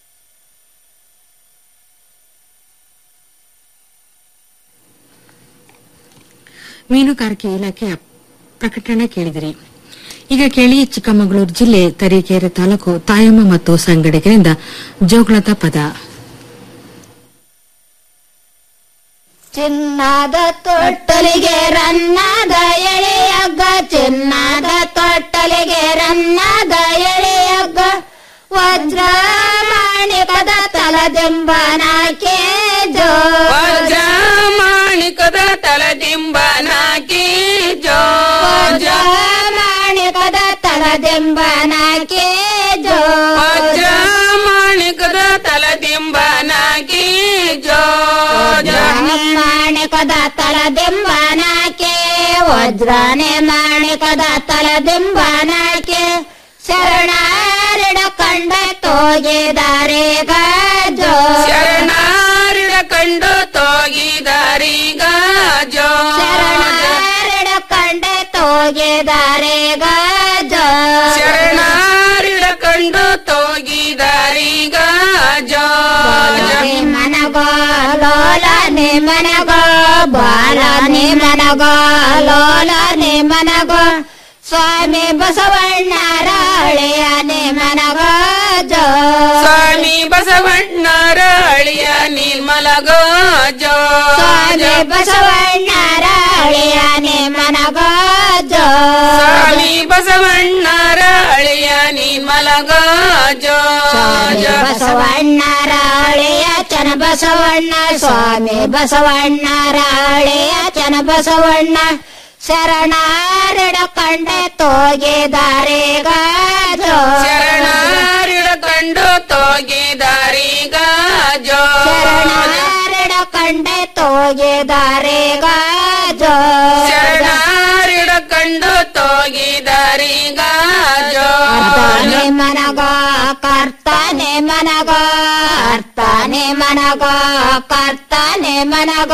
ಮೀನುಗಾರಿಕೆ ಇಲಾಖೆಯ ಪ್ರಕಟಣೆ ಕೇಳಿದಿರಿ ಈಗ ಕೇಳಿ ಚಿಕ್ಕಮಗಳೂರು ಜಿಲ್ಲೆ ತರೀಕೆರೆ ತಾಲೂಕು ತಾಯಮ್ಮ ಮತ್ತು ಸಂಗಡಿಗರಿಂದ ಜೋಗಳದ ಪದ ಚಿನ್ನದ ತೊಟ್ಟಲಿಗೆ ರನ್ನದ ಎಳೆಯಗ್ಗ ಚಿನ್ನದ ತೊಟ್ಟಲಿಗೆ ರನ್ನದ ಎಳೆಯಗ್ಗ ವಜ್ರ ಮಾಣಿಕದ ತಲದಿಂಬನಾಕೆ ಜೋ ವಜ್ರ ಮಾಣಿಕದ ತಲದಿಂಬನಾಕೆ ಜೋ ವಜ್ರ ಮಾಣಿಕದ ತಲದಿಂಬನಾಕೆ ಜೋ ವಜ್ರ ಮಾಣಿಕದ ತಲದಿಂಬನಾಕೆ ಜೋ ಮಾಣಿಕದ ತಲದಿಂಬನಾಕೆ ವಜ್ರನೆ ಮಾಣಿಕದ ತಲದಿಂಬನಾಕೆ ಶರಣಾರಿಡ ಕಂಡ ತೋಗಿದಾರೆ ಗಜೋ ಶರಣಾರಿಡ ಕಂಡು ತೋಗಿದಾರೀಗ ಜೋ ಶರಣಾರಿಡ ಕಂಡ ತೋಗಿದಾರೆ ಗಜೋ ಶರಣಾರಿಡ ಕಂಡು ತೋಗಿದಾರೀಗ ಜೋ ಮನಗೋ ಲೋಲ ನಿ ಮನಗೋ ಬಾಲ ನಿ ಮನಗೋ ಲೋಲ ನಿ ಮನಗೋ ಸ್ವಾಮಿ ಬಸವಣ್ಣರ ಹಳೆಯ ನಿ ಮನಗೋ ಜೋ ಸ್ವಾಮಿ ಬಸವಣ್ಣರ ಅಳಿಯ ನಿರ್ಮಲಗೋ ಜೋ ಸ್ವಾಮಿ ಬಸವಣ್ಣರ ಹಳೆಯ ನಿ ಮನಗೋ ಜೋ ಸ್ವಾಮಿ ಬಸವಣ್ಣರ ಅಳಿಯ ನಿರ್ಮಲಗೋ ಜೋ ಸ್ವಾಮಿ ಬಸವಣ್ಣರ ಹಳೆಯ ಚನ ಬಸವಣ್ಣ ಸ್ವಾಮಿ ಬಸವಣ್ಣರ ಹಳೆಯ ಚನ ಬಸವಣ್ಣ ಶರಣಾರಿಡ ಕಂಡೆ ತೋಗಿದಾರೆ ಗಜೋ ಶರಣಾರಿಡ ಕಂಡು ತೋಗಿದಾರೀಗ ಜೋ ಶರಣಾರಿಡ ಕಂಡೆ ತೋಗಿದಾರೆ ಗಜೋ ಶರಣಾರಿಡ ಕಂಡು ತೋಗಿದಾರೀಗ ಜೋ ಅರ್ಥಾನೆ ಮನಗ ಕರ್ತಾನೆ ಮನಗ ಅರ್ಥಾನೆ ಮನಗ ಕರ್ತಾನೆ ಮನಗ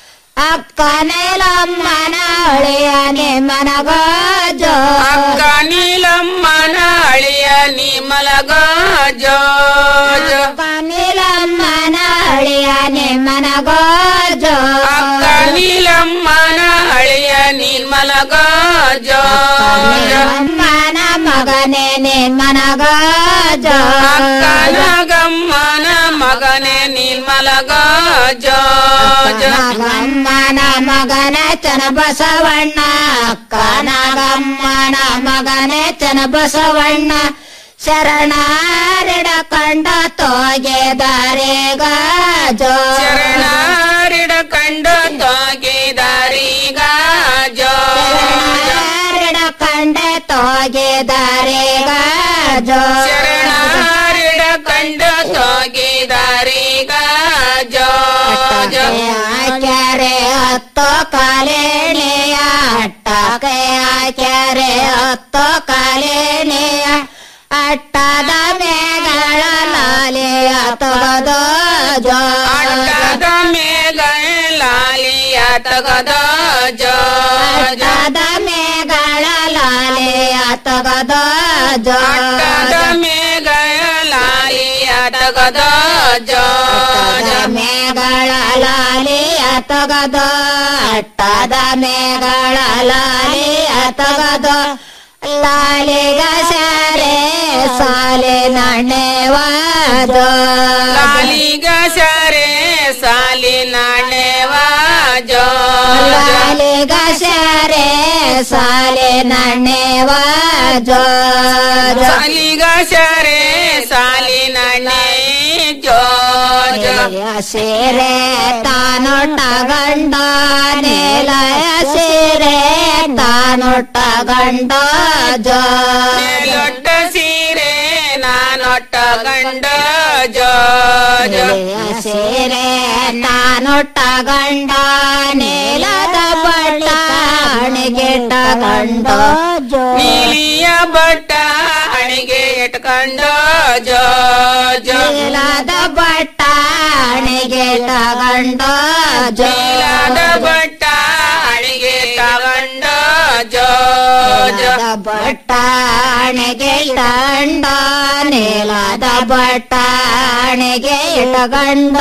ಅಕ್ಕನೆಲಮ್ಮನ ಅಳಿಯನೆ ಮನಗ ಜೋ ಅಕ್ಕ ನೀಲಮ್ಮನ ಅಳಿಯ ನಿರ್ಮಲಗೋ ಜೋ ಜೋ ಅಕ್ಕನೆಲಮ್ಮನ ಅಳಿಯನೆ ಮನಗ ಜೋ ಅಕ್ಕ ನೀಲಮ್ಮನ ಅಳಿಯ ನಿರ್ಮಲಗೋ ಜೋ ಜೋ ಅಮ್ಮನ ಮಗನೇ ನಿನ್ ಮನಗ ಜೋ ಅಕ್ಕನ ಗಮ್ಮನ ಮಗನೇ ನಿರ್ಮಲಗೋ ಜೋ ಜೋ ಗಮ್ಮನ ಮಗನ ಚನ ಬಸವಣ್ಣ ಅಕ್ಕನ ಗಮ್ಮನ ಮಗನೇ ಚನ ಬಸವಣ್ಣ ಶರಣಾರಿಡ ಕಂಡ ತೋಗೆದಾರೆ ಗಜೋ ಶರಣಾರಿಡ ಕಂಡು ತೋಗಿದಾರೀಗ ಜೋ ಶರಣಾರಿಡ ಕಂಡ ತೋಗೆದಾರೆ ಗಜೋ ಶರಣಾರಿಡ ಕಂಡು ತೋಗಿದಾರೀಗ ಜೋ ಜೋ ಆಚಾರೆ ಹತ್ತೋ ಕಾಲೇಣೆಯ ಅಟ್ಟಕ್ಕೆ ಆಚಾರೆ ಹತ್ತೋ ಕಾಲೇಣೆಯ ಅಟ್ಟದ ಮೇಗಳ ಲಾಲಿಯ ತೊಗದೋ ಜೋ ಅಟ್ಟದ ಮೇಗಳ ಲಾಲಿಯ ತಗದೋ ಜೋ ಜೋ ಅಟ್ಟದ ಮೇಗಳ ಲಾಲಿಯ ತೊಗದೋ ಜೋ ಅಟ್ಟದ ಮೇಗಳ ಲಾಲಿಯ ತಗದೋ ಜೋ ಜೋ ಮೇಗಳ ಲಾಲಿಯ ತೊಗದೋ ಅಟ್ಟದ ಮೇಗಳ ಲಾಲಿಯ ತೊಗದೋ ಲಾಲಿಗ ಸಾರೆ ಸಾಲೆ ನಾಣ್ಯವಾದೋ ಲಾಲಿಗ ಸರೆ ಸಾಲಿನ ನೇವಾಜೋ ಲಾಲಿಗ ಸಾರೆ ಸಾಲೆ ನಾಣ್ಯವಾದೋ ಸಾಲಿಗ ಸರೆ ಸಾಲಿನ ನೇ ಜೋ ಜೋ ಸೀರೆ ತಾನೊಟ್ಟ ಗಂಡ ನೆಲಯ ಸೀರೆ ತಾನೊಟ್ಟ ಗಂಡ ಜೋ ದೊಡ್ಡ ಸೀರೆ ನಾನೊಟ್ಟ ಗಂಡ ಜೋ ಜೋ ಸೀರೆ ತಾನೊಟ್ಟ ಗಂಡ ನೆಲದ ಬಟ್ಟಾಣಿಗೆಟ್ಟ ಗಂಡ ಜೋ ನೀಲಿಯ ಬಟ್ಟ ಅಣಿಗೆ ಇಟ್ಕೊಂಡು ಜೋ ಜೋ ನೆಲದ ಬಟ್ಟಾಣಿಗೆಟ್ಟ ಗಂಡ ಜೋ ನೀಲದ ಬಟ್ಟ ಅಣಿಗೆ ತಗೊಂಡು ಜೋ ಜೋ ಬಟ್ಟಾಣಿಗೆ ಇಟ್ಟಂಡ ನೆಲದ ಬಟ್ಟಾಣಿಗೆ ಇಟ್ಟಗಂಡ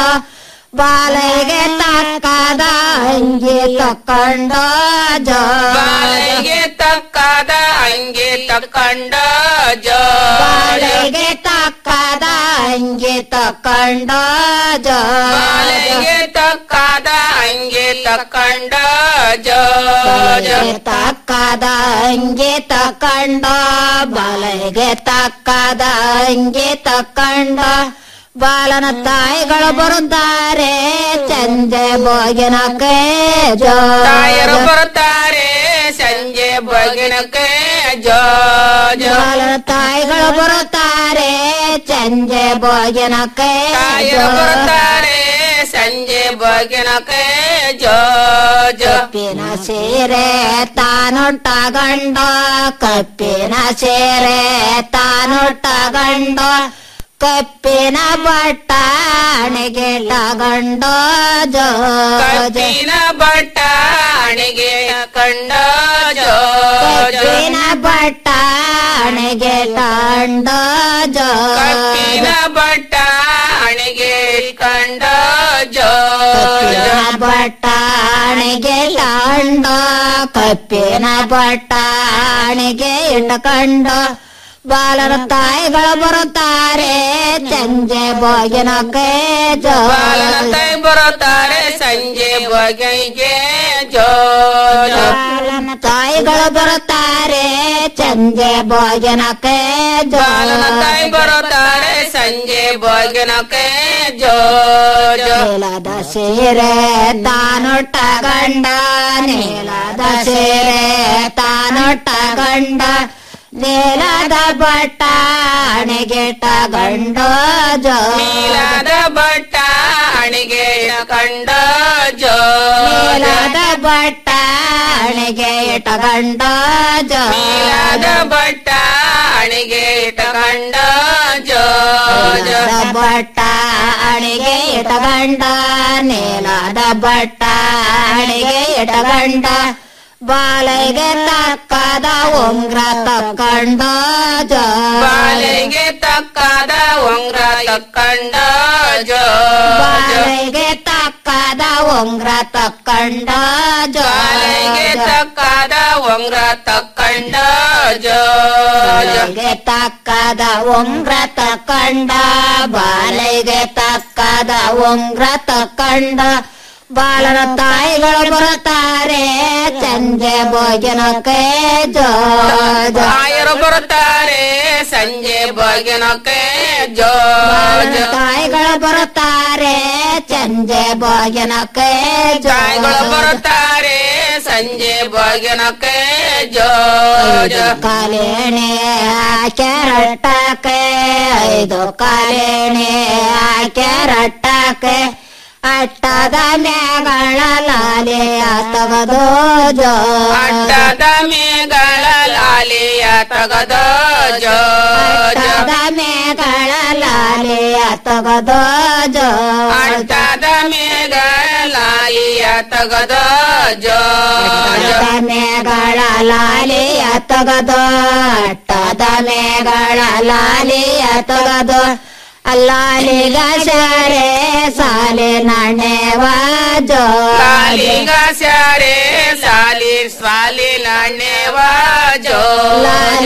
ಬಾಲೆಗೆ ತಕ್ಕದ ಅಂಗಿ ತಕ್ಕಂಡ ಜೋ ಬಾಲೆಗೆ ತಕ್ಕದ ಅಂಗಿ ತಕ್ಕೊಂಡು ಜೋ ಬಾಲೆಗೆ ತಕ್ಕದ ಅಂಗಿ ತಕ್ಕಂಡ ಜೋ ಬಾಲೆಗೆ ತಕ್ಕದ ಅಂಗಿ ತಕ್ಕೊಂಡು ಜೋ ಜೋ ಬಾಲೆಗೆ ತಕ್ಕದ ಅಂಗಿ ತಕ್ಕಂಡ ಬಾಲೆಗೆ ತಕ್ಕದ ಅಂಗಿ ತಕ್ಕಂಡ ಬಾಲನ ತಾಯಿಗಳು ಬರುತ್ತಾರೆ ಚಂದೆ ಬೋಗಿನಕ್ಕೆ ಜೋ ತಾಯರು ಬರ್ತಾರೆ ಸಂಜೆ ಬಗಿನಕ್ಕೆ ಜೋ ಜೋ ಬಾಲನ ತಾಯಿಗಳು ಬರುತ್ತಾರೆ ಚಂದೆ ಬೋಗಿನಕ್ಕೆ ತಾಯರು ಬರ್ತಾರೆ ಸಂಜೆ ಬಗಿನಕ್ಕೆ ಜೋ ಜೋ ಕಪ್ಪಿನ ಸೀರೆ ತಾನೊಟ್ಟ ಗಂಡ ಕಪ್ಪಿನ ಸೀರೆ ತಾನೊಟ್ಟ ಗಂಡ ಕಪ್ಪಿನ ಬಟ್ಟಾಣಿಗೆ ಗಂಡ ಜೋ ಕಬ್ಬಿನ ಬಟ್ಟ ಅಣಿಗೆ ಕಂಡ ಜೋ ಜೋ ಕಪ್ಪಿನ ಬಟ್ಟಾಣಿಗೆ ಗಂಡ ಜೋ ಕಬ್ಬಿನ ಬಟ್ಟ ಅಣಿಗೆ ಕಂಡ ಜೋ ಜೋ ಬಟ್ಟಾಣಿಗೆ ಲಾಂಡ ಕಪ್ಪಿನ ಬಟ್ಟಾಣಿಗೆ ಇಟ್ಟಕಂಡ ಬಾಲರ ತಾಯಿಗಳು ಬರುತ್ತಾರೆ ಸಂಜೆ ಬೋಗಿನಕ್ಕೆ ಜೋ ಬಾಲನ ತೈ ಬರುತ್ತಾರೆ ಸಂಜೆ ಬಗೆಗೆ ಜೋ ಜೋ ಬಾಲನ ತಾಯಿಗಳು ಬರುತ್ತಾರೆ ಸಂಜೆ ಬೋಗಿನಕ್ಕೆ ಜೋ ಬಾಲನ ತೈ ಬರುತ್ತಾರೆ ಸಂಜೆ ಬಗೆನಕ್ಕೆ ಜೋ ಜೋ ನೀಲದ ಸೀರೆ ತಾನೊಟ್ಟ ಗಂಡ ನೀಲದ ಸೀರೆ ತಾನೊಟ್ಟ ಗಂಡ ನೀಲದ ಬಟ್ಟಾಣಿಗೆಟ ಗಂಡ ಜೋ ನೀಲದ ಬಟ್ಟ ಅಣಿಗೆ ಕಂಡ ಜೋ ನೀಲದ ಬಟ್ಟಾಣಿಗೆ ಇಟ ಗಂಡ ಜೋ ನೀಲದ ಬಟ್ಟ ಅಣಿಗೆ ಇಟ್ಟಕೊಂಡ ಜೋ ಜೋ ನೀಲದ ಬಟ್ಟಾಣಿಗೆ ಇಟ ಗಂಡ ನೀಲದ ಬಟ್ಟಾಣಿಗೆ ಇಟ ಗಂಡ ಬಾಲೆಗೆ ತಕ್ಕದ ಉಂಗ್ರ ತಕ್ಕಂಡ ಜೋ ಬಾಲೆಗೆ ತಕ್ಕದ ಉಂಗ್ರ ತಕ್ಕಂಡ ಜೋ ಜೋ ಬಾಲೆಗೆ ತಕ್ಕದ ಉಂಗ್ರ ತಕ್ಕಂಡ ಜೋ ಬಾಲೆಗೆ ತಕ್ಕದ ಉಂಗ್ರ ತಕ್ಕಂಡ ಜೋ ಜೋ ಬಾಲೆಗೆ ತಕ್ಕದ ಉಂಗ್ರ ತಕ್ಕಂಡ ಬಾಲೆಗೆ ತಕ್ಕದ ಉಂಗ್ರ ತಕ್ಕಂಡ ಬಾಲನ ತಾಯಿಗಳು ಬರುತ್ತಾರೆ ಸಂಜೆ ಭೋಜನಕ್ಕೆ ಜೋ ಜೋ ತಾಯರು ಬರುತ್ತಾರೆ ಸಂಜೆ ಬಗೆನಕ್ಕೆ ಜೋ ಬಾಲನ ಜೋ ತಾಯಿಗಳು ಬರುತ್ತಾರೆ ಸಂಜೆ ಭೋಜನಕ್ಕೆ ಜೋ ತಾಯಿಗಳು ಬರುತ್ತಾರೆ ಸಂಜೆ ಬಗೆನಕ್ಕೆ ಜೋ ಜೋ ಕಾಲೇಣೆ ಕೆರಟಕ್ಕೆ ಐದು ಕಾಲೇಣೆ ಕೆರಟಕ್ಕೆ ಅಟ್ಟದ ಮೇಗಳ ಲಾಲೆಯ ತಗದು ಜೋ ಅಡ್ಡದ ಮೇಗಳ ಲಾಲಿಯ ತಗದ ಜೋ ಜೋ ಅಟ್ಟದ ಮೇಗಳ ಲಾಲೆಯ ತಗದು ಜೋ ಅಡ್ಡದ ಮೇಗಳ ಲಾಲಿಯ ತಗದ ಜೋ ಜೋ ಅಟ್ಟದ ಮೇಗಳ ಲಾಲೆಯ ತಗದು ಅಟ್ಟದ ಮೇಗಳ ಲಾಲೆಯ ತಗದು ಅಲ್ಲಾಲಿಗ ಶಾರೆ ಸಾಲೆ ನಾಣ್ಯವ ಜೋ ಲಾಲಿಗ ಸ್ಯಾರೆ ಸಾಲಿ ಸ್ವಾಲಿ ನಾಣ್ಯವ ಜೋ ಲಾಲಿ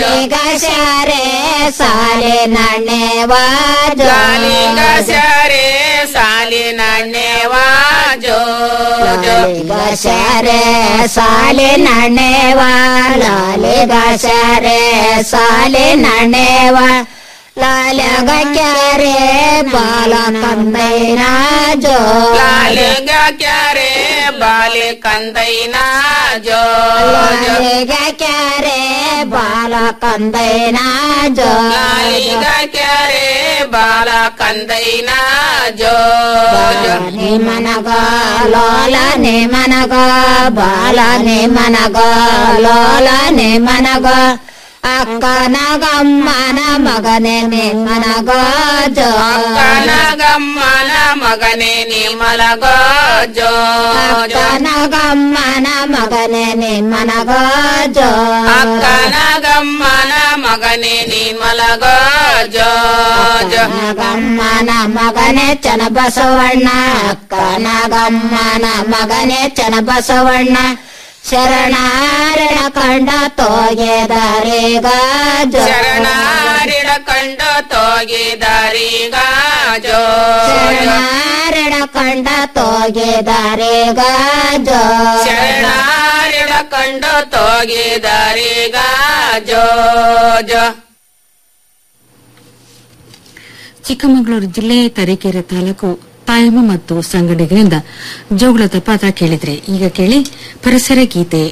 ಶಾರೆ ಸಾಲಿನಣ್ಣೆವ ಲಾಲಿಗ ಶಾರೆ ಸಾಲಿನಣ್ಣೆವ ಜೋ ಜೋ ಶಾರೆ ಸಾಲಿನಣ್ಣೆವ ಲಾಲಿಗ ಶಾರೆ ಸಾಲಿನಣ್ಣೆವ ಲಾಲಗ ಕ್ಯಾರೆ ಬಾಲ ಕಂದೈನ ಜೋ ಲಾಲಿಗ ಕ್ಯಾರೆ ಬಾಲೆ ಕಂದೈನ ಜೋ ಜೋ ಲಾಲಿಗ ಕ್ಯಾರೆ ಬಾಲ ಕಂದೈನ ಜೋ ಲಾಲಿಗ ಕ್ಯಾರೆ ಬಾಲ ಕಂದೈನ ಜೋ ಜೋ ನಿಮನಗ ಲೋಲ ನಿಮನಗ ಬಾಲ ನಿಮನಗ ಲೋಲ ನಿಮನಗ ಅಕ್ಕನಗಮ್ಮನ ಮಗನೆ ನಿಮನಗ ಜೋ ಕನಗಮ್ಮನ ಮಗನೇ ನಿಮಲಗ ಜೋ ಜೋ ಅಕ್ಕನಗಮ್ಮನ ಮಗನೆ ನಿಮನಗ ಜೋ ಅಕ್ಕನಗಮ್ಮನ ಮಗನೇ ನಿಮಲಗ ಜೋ ಜೋ ಗಮ್ಮನ ಮಗನೆ ಚನ ಬಸವಣ್ಣ ಅಕ್ಕನಗಮ್ಮನ ಮಗನೆ ಚನ ಬಸವಣ್ಣ ಶರಣಾರಣ ಕಂಡ ತೋಗೆದರಿಗ ಜೋ ಶರಣಾರಿಡ ಕಂಡ ತೋಗಿದಾರೀಗ ಜೋ ಶರಣಾರಣ ಕಂಡ ತೋಗೆದರಿಗ ಜೋ ಶರಣಾರಿಡ ಕಂಡ ತೋಗಿದಾರೀಗ ಜೋ ಜೋ ಚಿಕ್ಕಮಗಳೂರು ಜಿಲ್ಲೆ ತರೀಕೆರೆ ತಾಲೂಕು ತಾಯಮ್ಮ ಮತ್ತು ಸಂಗಡಿಗರಿಂದ ಜೋಗುಳದ ಪಾತ್ರ ಕೇಳಿದ್ರೆ ಈಗ ಕೇಳಿ ಪರಿಸರ ಗೀತೆ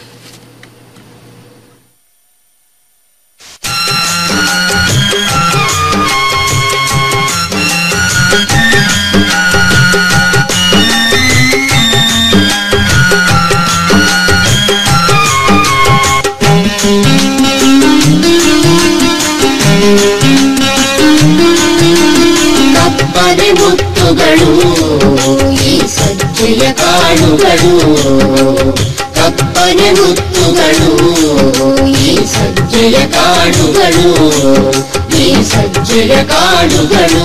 ಕಪ್ಪನೆ ಮುತ್ತುಗಳು ಈ ಸಜ್ಜೆಯ ಕಾಳುಗಳು ಕಪ್ಪನೆ ಮುತ್ತುಗಳು ಈ ಸಜ್ಜೆಯ ಕಾಳುಗಳು ಈ ಸಜ್ಜೆಯ ಕಾಳುಗಳು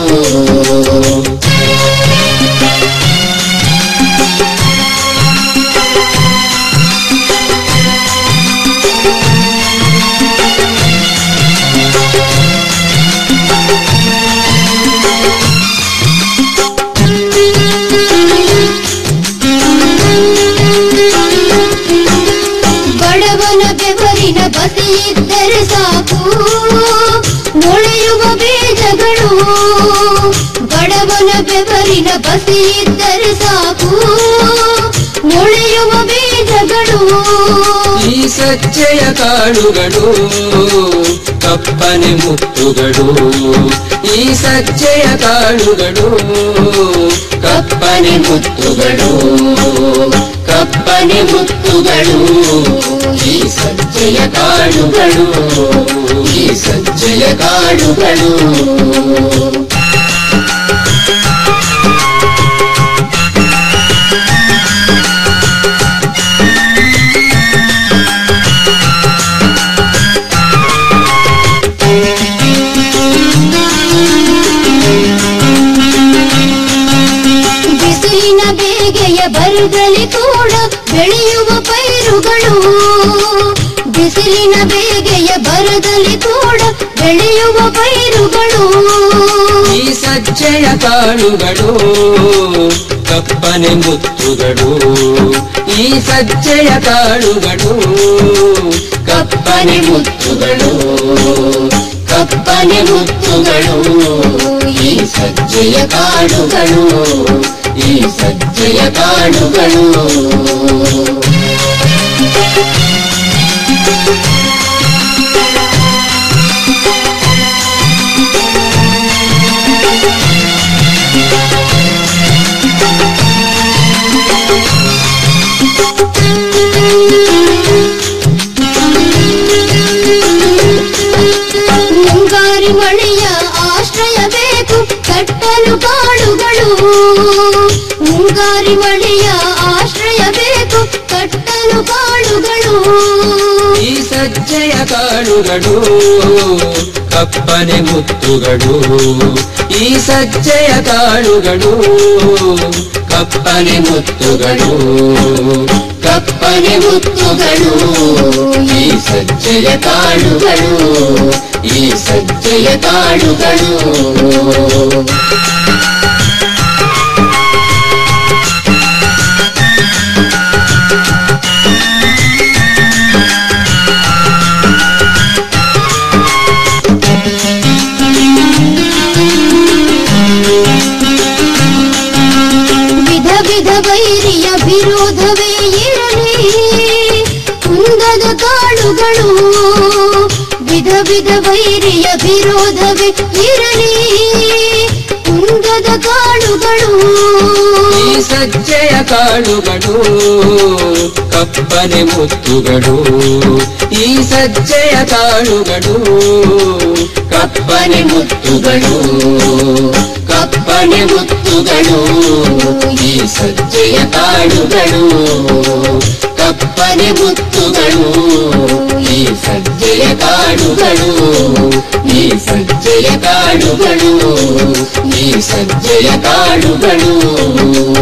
ಬಡವನ ಬೆವರಿನ ಬಸಿ ಇದ್ದರೆ ಸಾಕು ಮೊಳೆಯುವ ಬೀಜಗಳು ಬಡವನ ಬೆವರಿನ ಬಸಿ ಇದ್ದರೆ ಸಾಕು ಮೊಳೆಯುವ ಬೀಜಗಳು ಈ ಸಜ್ಜೆಯ ಕಾಳುಗಳು ಕಪ್ಪನೆ ಮುತ್ತುಗಳು ಈ ಸಜ್ಜೆಯ ಕಾಳುಗಳು ಕಪ್ಪನೆ ಮುತ್ತುಗಳು ಕಪ್ಪನೆ ಮುತ್ತುಗಳು ಈ ಸಜ್ಜೆಯ ಕಾಳುಗಳು ಈ ಸಜ್ಜೆಯ ಕಾಳುಗಳು ಬಿಸಿಲಿನ ಬೇಗೆಯ ಬರದಲ್ಲಿ ಕೂಡ ಬೆಳೆಯುವ ಪೈರುಗಳು ಬಿಸಿಲಿನ ಬೇಗೆಯ ಬರದಲ್ಲಿ ಕೂಡ ಬೆಳೆಯುವ ಪೈರುಗಳು ಈ ಸಜ್ಜೆಯ ಕಾಳುಗಳು ಕಪ್ಪನೆ ಮುತ್ತುಗಳು ಈ ಸಜ್ಜೆಯ ಕಾಳುಗಳು ಕಪ್ಪನೆ ಮುತ್ತುಗಳು ಕಪ್ಪನೆ ಮುತ್ತುಗಳು ಈ ಸಜ್ಜೆಯ ಕಾಳುಗಳು ಈ ಸಜ್ಜೆಯ ಕಾಳುಗಳು ಮುಂಗಾರಿ ಮಳೆಯ ಆಶ್ರಯ ಬೇಕು ಕಟ್ಟಲು ಕಾಡುಗಳು ಮುಂಗಾರಿ ಮಳೆಯ ಆಶ್ರಯ ಬೇಕು ಕಟ್ಟಲು ಕಾಡುಗಳು ಈ ಸಜ್ಜೆಯ ಕಾಳುಗಳು ಕಪ್ಪನೆ ಮುತ್ತುಗಳು ಈ ಸಜ್ಜೆಯ ಕಾಳುಗಳು ಕಪ್ಪನೆ ಮುತ್ತುಗಳು ಕಪ್ಪನೆ ಮುತ್ತುಗಳು ಈ ಸಜ್ಜೆಯ ಕಾಳುಗಳು ಈ ಸಜ್ಜೆಯ ಕಾಳುಗಳು ವಿಧ ವಿಧ ವೈರಿಯ ವಿರೋಧವೇ ಇರಲಿ ಕುಂದದ ಕಾಳುಗಳು ವಿಧ ವಿಧ ವೈರಿಯ ವಿರೋಧವೇ ಇರಲಿ ಕುಂದದ ಕಾಳುಗಳು ಈ ಸಜ್ಜೆಯ ಕಾಳುಗಳು ಕಪ್ಪನೆ ಮುತ್ತುಗಳು ಈ ಸಜ್ಜೆಯ ಕಾಳುಗಳು ಕಪ್ಪನೆ ಮುತ್ತುಗಳು ಕಪ್ಪನೆ ಮುತ್ತುಗಳು ಈ ಸಜ್ಜೆಯ ಕಾಳುಗಳು ಕಪ್ಪನೆ ಮುತ್ತುಗಳು ಈ ಸಜ್ಜೆಯ ಕಾಳುಗಳು ಈ ಸಜ್ಜೆಯ ಕಾಳುಗಳು ಈ ಸಜ್ಜೆಯ ಕಾಳುಗಳು